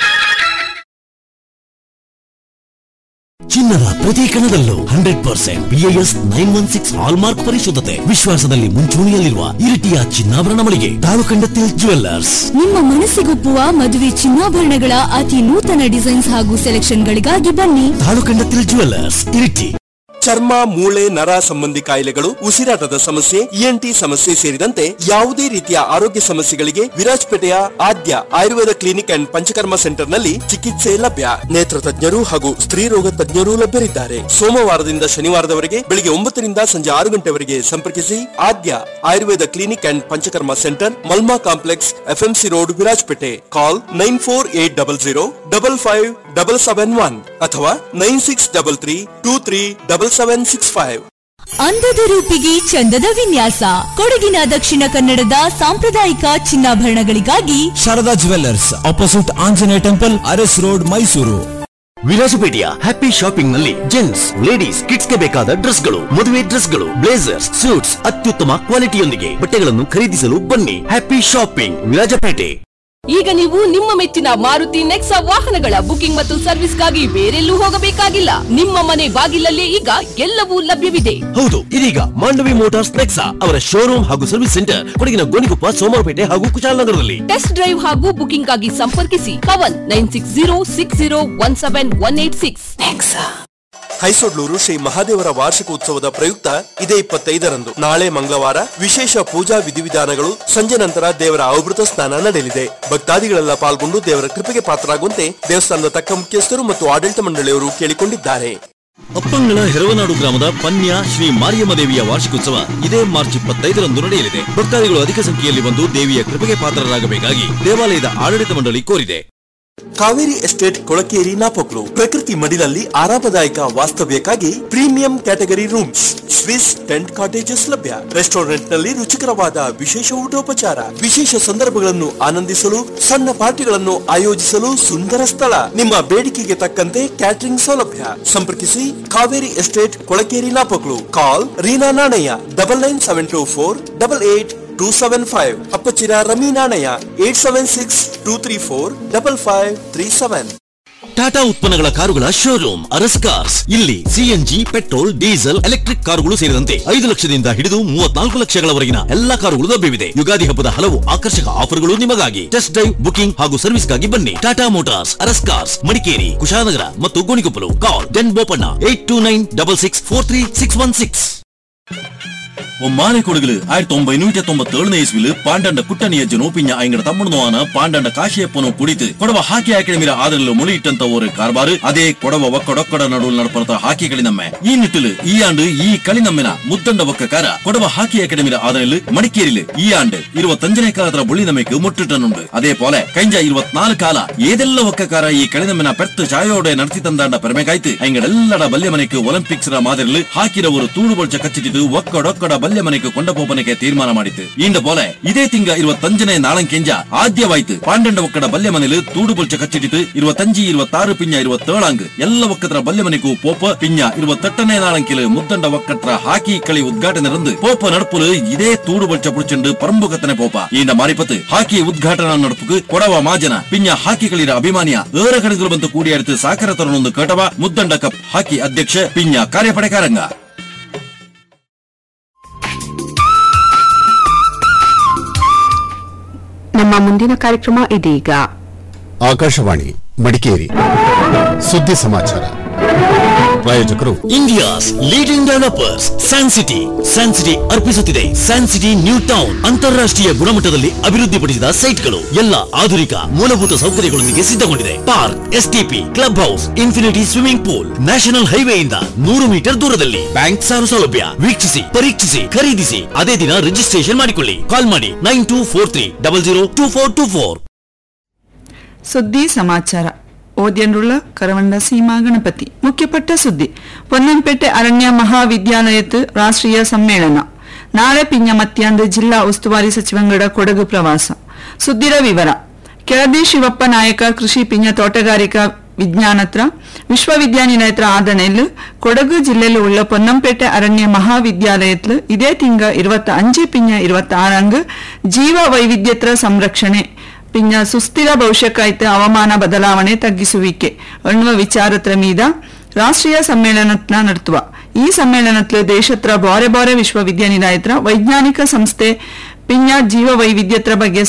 ಚಿನ್ನದ ಪ್ರತಿ ಕಣದಲ್ಲೂ hundred percent B I S nine one six hallmark ಪರಿಶುದ್ಧತೆ ವಿಶ್ವಾಸದಲ್ಲಿ ಮುಂಚೂಣಿಯಲ್ಲಿರುವ ಇರಿಟಿಯ ಚಿನ್ನಾಭರಣ ಮಳಿಗೆ ತಾಲೂಕಂಡತಿಲ್ ಜುವೆಲ್ಲರ್ಸ್ ನಿಮ್ಮ ಮನಸ್ಸಿಗೊಪ್ಪುವ ಮದುವೆ ಚಿನ್ನಾಭರಣಗಳ ಅತಿ ನೂತನ ಡಿಸೈನ್ಸ್ ಹಾಗೂ ಸೆಲೆಕ್ಷನ್ಗಳಿಗಾಗಿ ಬನ್ನಿ ತಾಲೂಕಂಡತಿಲ್ ಜುವೆಲ್ಲರ್ಸ್ ಇರಿಟಿ ಚರ್ಮ ಮೂಳೆ ನರ ಸಂಬಂಧಿ ಕಾಯಿಲೆಗಳು ಉಸಿರಾಟದ ಸಮಸ್ಯೆ ಇಎನ್ಟಿ ಸಮಸ್ಯೆ ಸೇರಿದಂತೆ ಯಾವುದೇ ರೀತಿಯ ಆರೋಗ್ಯ ಸಮಸ್ಯೆಗಳಿಗೆ ವಿರಾಜ್ಪೇಟೆಯ Aadya Ayurveda clinic and Panchakarma centre ನಲ್ಲಿ ಚಿಕಿತ್ಸೆ ಲಭ್ಯ ನೇತ್ರ ತಜ್ಞರು ಹಾಗೂ ಸ್ತ್ರೀ ರೋಗ ತಜ್ಞರು ಲಭ್ಯರಿದ್ದಾರೆ ಸೋಮವಾರದಿಂದ ಶನಿವಾರದವರೆಗೆ ಬೆಳಿಗ್ಗೆ ಒಂಬತ್ತರಿಂದ ಸಂಜೆ ಆರು ಗಂಟೆವರೆಗೆ ಸಂಪರ್ಕಿಸಿ Aadya Ayurveda clinic and Panchakarma centre Malma complex F M C road Virajpet call nine four eight double zero double five double seven one ಅಥವಾ nine six double three two three double seven six five ಅಂದದ ರೂಪಿಗೆ ಚಂದದ ವಿನ್ಯಾಸ ಕೊಡಗಿನ ದಕ್ಷಿಣ ಕನ್ನಡದ ಸಾಂಪ್ರದಾಯಿಕ ಚಿನ್ನಾಭರಣಗಳಿಗಾಗಿ Sharada jewellers opposite Anjaneya temple Aras road Mysuru ವಿರಾಜಪೇಟೆಯ ಹ್ಯಾಪಿ ಶಾಪಿಂಗ್ ನಲ್ಲಿ ಜೆಂಟ್ಸ್ ಲೇಡೀಸ್ ಕಿಡ್ಸ್ ಗೆ ಬೇಕಾದ ಡ್ರೆಸ್ಗಳು ಮದುವೆ ಡ್ರೆಸ್ಗಳು ಬ್ಲೇಸರ್ಸ್ ಸೂಟ್ಸ್ ಅತ್ಯುತ್ತಮ ಕ್ವಾಲಿಟಿಯೊಂದಿಗೆ ಬಟ್ಟೆಗಳನ್ನು ಖರೀದಿಸಲು ಬನ್ನಿ ಹ್ಯಾಪಿ ಶಾಪಿಂಗ್ ವಿರಾಜಪೇಟೆ ಈಗ ನೀವು ನಿಮ್ಮ ಮೆಚ್ಚಿನ ಮಾರುತಿ ನೆಕ್ಸಾ ವಾಹನಗಳ ಬುಕಿಂಗ್ ಮತ್ತು ಸರ್ವಿಸ್ಗಾಗಿ ಬೇರೆಲ್ಲೂ ಹೋಗಬೇಕಾಗಿಲ್ಲ ನಿಮ್ಮ ಮನೆ ಬಾಗಿಲಲ್ಲೇ ಈಗ ಎಲ್ಲವೂ ಲಭ್ಯವಿದೆ ಹೌದು ಇದೀಗ ಮಾಂಡವಿ ಮೋಟಾರ್ಸ್ ನೆಕ್ಸಾ ಅವರ ಶೋರೂಮ್ ಹಾಗೂ ಸರ್ವಿಸ್ ಸೆಂಟರ್ ಕೊಡಗಿನ ಗೋಣಿಕೊಪ್ಪ ಸೋಮವಾರಪೇಟೆ ಹಾಗೂ ಕುಶಾಲನಗರದಲ್ಲಿ ಟೆಸ್ಟ್ ಡ್ರೈವ್ ಹಾಗೂ ಬುಕಿಂಗ್ ಆಗಿ ಸಂಪರ್ಕಿಸಿ Pavan nine six zero six zero one seven one eight six Haisodlur Shri ಮಹಾದೇವರ ವಾರ್ಷಿಕ ಉತ್ಸವದ ಪ್ರಯುಕ್ತ ಇದೇ ಇಪ್ಪತ್ತೈದರಂದು ನಾಳೆ ಮಂಗಳವಾರ ವಿಶೇಷ ಪೂಜಾ ವಿಧಿವಿಧಾನಗಳು ಸಂಜೆ ನಂತರ ದೇವರ ಅವಭೃತ ಸ್ನಾನ ನಡೆಯಲಿದೆ ಭಕ್ತಾದಿಗಳೆಲ್ಲ ಪಾಲ್ಗೊಂಡು ದೇವರ ಕೃಪೆಗೆ ಪಾತ್ರರಾಗುವಂತೆ ದೇವಸ್ಥಾನದ ತಕ್ಕ ಮುಖ್ಯಸ್ಥರು ಮತ್ತು ಆಡಳಿತ ಮಂಡಳಿಯವರು ಕೇಳಿಕೊಂಡಿದ್ದಾರೆ ಅಪ್ಪಂಗಳ ಹೆರವನಾಡು ಗ್ರಾಮದ ಪನ್ಯ ಶ್ರೀ ಮಾರಿಯಮ್ಮ ದೇವಿಯ ವಾರ್ಷಿಕೋತ್ಸವ ಇದೇ ಮಾರ್ಚ್ ಇಪ್ಪತ್ತೈದರಂದು ನಡೆಯಲಿದೆ ಭಕ್ತಾದಿಗಳು ಅಧಿಕ ಸಂಖ್ಯೆಯಲ್ಲಿ ಬಂದು ದೇವಿಯ ಕೃಪೆಗೆ ಪಾತ್ರರಾಗಬೇಕಾಗಿ ದೇವಾಲಯದ ಆಡಳಿತ ಮಂಡಳಿ ಕೋರಿದೆ ಕಾವೇರಿ ಎಸ್ಟೇಟ್ ಕೊಳಕೇರಿ ನಾಪೊಕ್ಲು ಪ್ರಕೃತಿ ಮಡಿಲಲ್ಲಿ ಆರಾಮದಾಯಕ ವಾಸ್ತವ್ಯಕ್ಕಾಗಿ premium category rooms Swiss tent cottages ಲಭ್ಯ ರೆಸ್ಟೋರೆಂಟ್ ನಲ್ಲಿ ರುಚಿಕರವಾದ ವಿಶೇಷ ಊಟೋಪಚಾರ ವಿಶೇಷ ಸಂದರ್ಭಗಳನ್ನು ಆನಂದಿಸಲು ಸಣ್ಣ ಪಾರ್ಟಿಗಳನ್ನು ಆಯೋಜಿಸಲು ಸುಂದರ ಸ್ಥಳ ನಿಮ್ಮ ಬೇಡಿಕೆಗೆ ತಕ್ಕಂತೆ ಕ್ಯಾಟರಿಂಗ್ ಸೌಲಭ್ಯ ಸಂಪರ್ಕಿಸಿ Kaveri estate Kolakeri Napoklu call Reena Nanaiah double nine seven two four double eight two seven five Appachira Rami Nanaiah eight seven six two three four double five three seven Tata ಉತ್ಪನ್ನಗಳ ಕಾರುಗಳ ಶೋರೂಮ್ ಅರಸ್ ಕಾರ್ಸ್ ಇಲ್ಲಿ ಸಿಎನ್ಜಿ ಪೆಟ್ರೋಲ್ ಡೀಸೆಲ್ ಎಲೆಕ್ಟ್ರಿಕ್ ಕಾರುಗಳು ಸೇರಿದಂತೆ ಐದು ಲಕ್ಷದಿಂದ ಹಿಡಿದು ಮೂವತ್ನಾಲ್ಕು ಲಕ್ಷಗಳವರೆಗಿನ ಎಲ್ಲಾ ಕಾರುಗಳು ಲಭ್ಯವಿದೆ ಯುಗಾದಿ ಹಬ್ಬದ ಹಲವು ಆಕರ್ಷಕ ಆಫರ್ಗಳು ನಿಮಗಾಗಿ ಟೆಸ್ಟ್ ಡ್ರೈವ್ ಬುಕಿಂಗ್ ಹಾಗೂ ಸರ್ವಿಸ್ಗಾಗಿ ಬನ್ನಿ ಟಾಟಾ ಮೋಟಾರ್ಸ್ ಅರಸ್ ಕಾರ್ಸ್ ಮಡಿಕೇರಿ ಕುಶಾಲನಗರ ಮತ್ತು ಗೋಣಿಕೊಪ್ಪಲು ಕಾಲ್ ಡೆನ್ Bopanna eight two nine double six four three six one six ഒമ്മാനെ കൊടുക്കല് ആയിരത്തി ഒമ്പതിനൂറ്റി തൊമ്പത്തി ഏഴിന് ഇസ്വില് പാണ്ടണ്ട കുട്ടണിയ ജനോപിഞ്ഞ അയങ്ങട തമ്മണുവാണ് പാണ്ടണ്ട ಕಾಶಿಯಪ್ಪನು ಕುಡಿತು ಕೊಡವ ಹಾಕಿ ಅಕಾಡೆಮಿರ ಆದರಲು ಮುಳಿಯಿಟ್ಟಂತ ஒரு ಕಾರ್ಬಾರು ಅದೇ ಕೊಡವ ಒಕ್ಕಡೊಕ್ಕಡ ನಡುவில் ನಡಪಂತ ಹಾಕಿ ಕಳಿನಮ್ಮೆ ಈ ನಿಟ್ಟಿಲು ಈ ಆಂಡು ಈ ಕಳಿನಮ್ಮಿನ ಮುದ್ದಂಡ ಒಕ್ಕಕಾರ ಕೊಡವ ಹಾಕಿ ಅಕಾಡೆಮಿರ ಆದರಲು മണിക്കേരില് ഈ ആണ്ട് ഇരുപത്തഞ്ചിനെ കാലത്ര പുള്ളി നമ്മക്ക് മുട്ടിട്ടുണ്ട് അതേപോലെ കഴിഞ്ഞ ഇരുപത്തിനാല് കാല ഏതെല്ല ഒക്കക്കാര ഈ കളിനമ്മിന പെർത്ത് ചായോടെ നടത്തി തന്താണ്ട പെരമekaಯ್ತು അയങ്ങടെല്ലട ബല്യമനക്ക് ಒಲಿಂಪಿಕ್ಸ್ ರ ಮಾದರಿಯಲ್ಲಿ ಹಾಕಿರ ஒரு ತೂಡು ಬೊಳ್ಚ ಕಚ್ಚಿಟ್ಟಿದ್ದು ಒಕ್ಕಡೊಕ್ಕಡ ಬಲ್ಯಮನೆಗೆ ಕೊಂಡಪೋಪನೆಗೆ ತೀರ್ಮಾನ ಮಾಡಿತು ಇಂದ ಪೋಲೆ ಇದೇ ತಿಂಗ ഇരുപത്തഞ്ചിനെ നാളಂಕೆಂಜ ಆದ್ಯವಾಯ್ತು ಪಾಂಡಂಡ ಒಕ್ಕಡ ಬಲ್ಯಮನೆಲು ತೂಡು ಬೊಳ್ಚ ಕಚ್ಚಿಟ್ಟಿತು ഇരുപത്തഞ്ച് ഇരുപത്താറ് ಪಿಂಜ ഇരുപತ್ತೇಳಾಂಗ್ ಎಲ್ಲ ಒಕ್ಕತ್ರ ಬಲ್ಯಮನೆಗೂ ಪೋಪ ಪಿಂಜ ഇരുപത്തെട്ടನೇ ನಾಳಂಕಿಲು ಮುದ್ದಂಡ ಒಕ್ಕಟ್ರ ಹಾಕಿ കളി ಉದ್ಘಾಟನೆ ರಂದು ಪೋಪ ನಡಪುಲು ಇದೇ ತೂಡು ಬೊಳ್ಚ ಪುಡಿಚಂಡು ಪರಂಬುಕತ್ತನೆ ಪೋಪ ಇಂದ ಮಾರಿಪತ್ತು ಹಾಕಿ ಉದ್ಘಾಟನಾ ನಡಪುಕು ಕೊಡವ ಮಾಜನ ಪಿಂಜ ಹಾಕಿ കളിರ ಅಭಿಮಾನಿಯ ಏರ ಕಣಗಳು ಬಂತು ಕೂಡಿಯಾಡಿತು ಸಾಕರ ತರುಣೊಂದು ಕಟವ ಮುದ್ದಂಡ ಕಪ್ ಹಾಕಿ ಅಧ್ಯಕ್ಷ ಪಿಂಜ ಕಾರ್ಯಪಡೆಕಾರಂಗ ನಮ್ಮ ಮುಂದಿನ ಕಾರ್ಯಕ್ರಮ ಇದೀಗ ಆಕಾಶವಾಣಿ ಮಡಿಕೇರಿ ಸುದ್ದಿ ಸಮಾಚಾರ ಪ್ರಾಯೋಜಕರು India's leading developers San city San city ಅರ್ಪಿಸುತ್ತಿದೆ ಸ್ಯಾನ್ ಸಿಟಿ ನ್ಯೂ ಟೌನ್ ಅಂತಾರಾಷ್ಟ್ರೀಯ ಗುಣಮಟ್ಟದಲ್ಲಿ ಅಭಿವೃದ್ಧಿಪಡಿಸಿದ ಸೈಟ್ಗಳು ಎಲ್ಲ ಆಧುನಿಕ ಮೂಲಭೂತ ಸೌಕರ್ಯಗಳೊಂದಿಗೆ ಸಿದ್ಧಗೊಂಡಿದೆ park S T P club house infinity swimming pool national ಹೈವೇಯಿಂದ ನೂರು ಮೀಟರ್ ದೂರದಲ್ಲಿ ಬ್ಯಾಂಕ್ ಸಾಲ ಸೌಲಭ್ಯ ವೀಕ್ಷಿಸಿ ಪರೀಕ್ಷಿಸಿ ಖರೀದಿಸಿ ಅದೇ ದಿನ ರಿಜಿಸ್ಟ್ರೇಷನ್ ಮಾಡಿಕೊಳ್ಳಿ ಕಾಲ್ ಮಾಡಿ nine two four three double zero two four two four ಸುದ್ದಿ ಸಮಾಚಾರ ಓದ್ಯನ್ರುಳ್ಳ ಕರವಂಡ ಸೀಮಾ ಗಣಪತಿ ಮುಖ್ಯಪಟ್ಟ ಸುದ್ದಿ ಪೊನ್ನಂಪೇಟೆ ಅರಣ್ಯ ಮಹಾವಿದ್ಯಾಲಯದ ರಾಷ್ಟ್ರೀಯ ಸಮ್ಮೇಳನ ನಾಳೆ ಪಿಂಜ ಮಧ್ಯಾಹ್ನ ಜಿಲ್ಲಾ ಉಸ್ತುವಾರಿ ಸಚಿವಂಗಡ ಕೊಡಗು ಪ್ರವಾಸ ಸುದ್ದಿರ ವಿವರ ಕೆಳದಿ ಶಿವಪ್ಪ ನಾಯಕ ಕೃಷಿ ಪಿಂಜ ತೋಟಗಾರಿಕಾ ವಿಜ್ಞಾನತ್ರ ವಿಶ್ವವಿದ್ಯಾನಿಲಯತ್ರ ಆದನೆಲ್ ಕೊಡಗು ಜಿಲ್ಲೆಯಲ್ಲಿ ಉಳ್ಳ ಪೊನ್ನಂಪೇಟೆ ಅರಣ್ಯ ಮಹಾವಿದ್ಯಾಲಯತ್ಲು ಇದೇ ತಿಂಗ ഇരുപത്തി അഞ്ച് പിഞ്ഞ ഇരുപത്തി ആറങ്ക് ಜೀವ ವೈವಿಧ್ಯತ್ರ ಸಂರಕ್ಷಣೆ ಪಿಂಜ ಸುಸ್ಥಿರ ಭವಿಷ್ಯಕ್ಕಾಯ್ತು ಹವಾಮಾನ ಬದಲಾವಣೆ ತಗ್ಗಿಸುವಿಕೆ ಎನ್ನುವ ವಿಚಾರತ್ರ ಮೀದ ರಾಷ್ಟ್ರೀಯ ಸಮ್ಮೇಳನತ್ನ ನಡೆಸುವ ಈ ಸಮ್ಮೇಳನತ್ಲು ದೇಶತ್ರ ಬಾರೆ ಬಾರೆ ವಿಶ್ವವಿದ್ಯಾನಿಲಯತ್ರ ವೈಜ್ಞಾನಿಕ ಸಂಸ್ಥೆ ಪಿಂಜ ಜೀವ ವೈವಿಧ್ಯತ್ರ ಬಗ್ಗೆ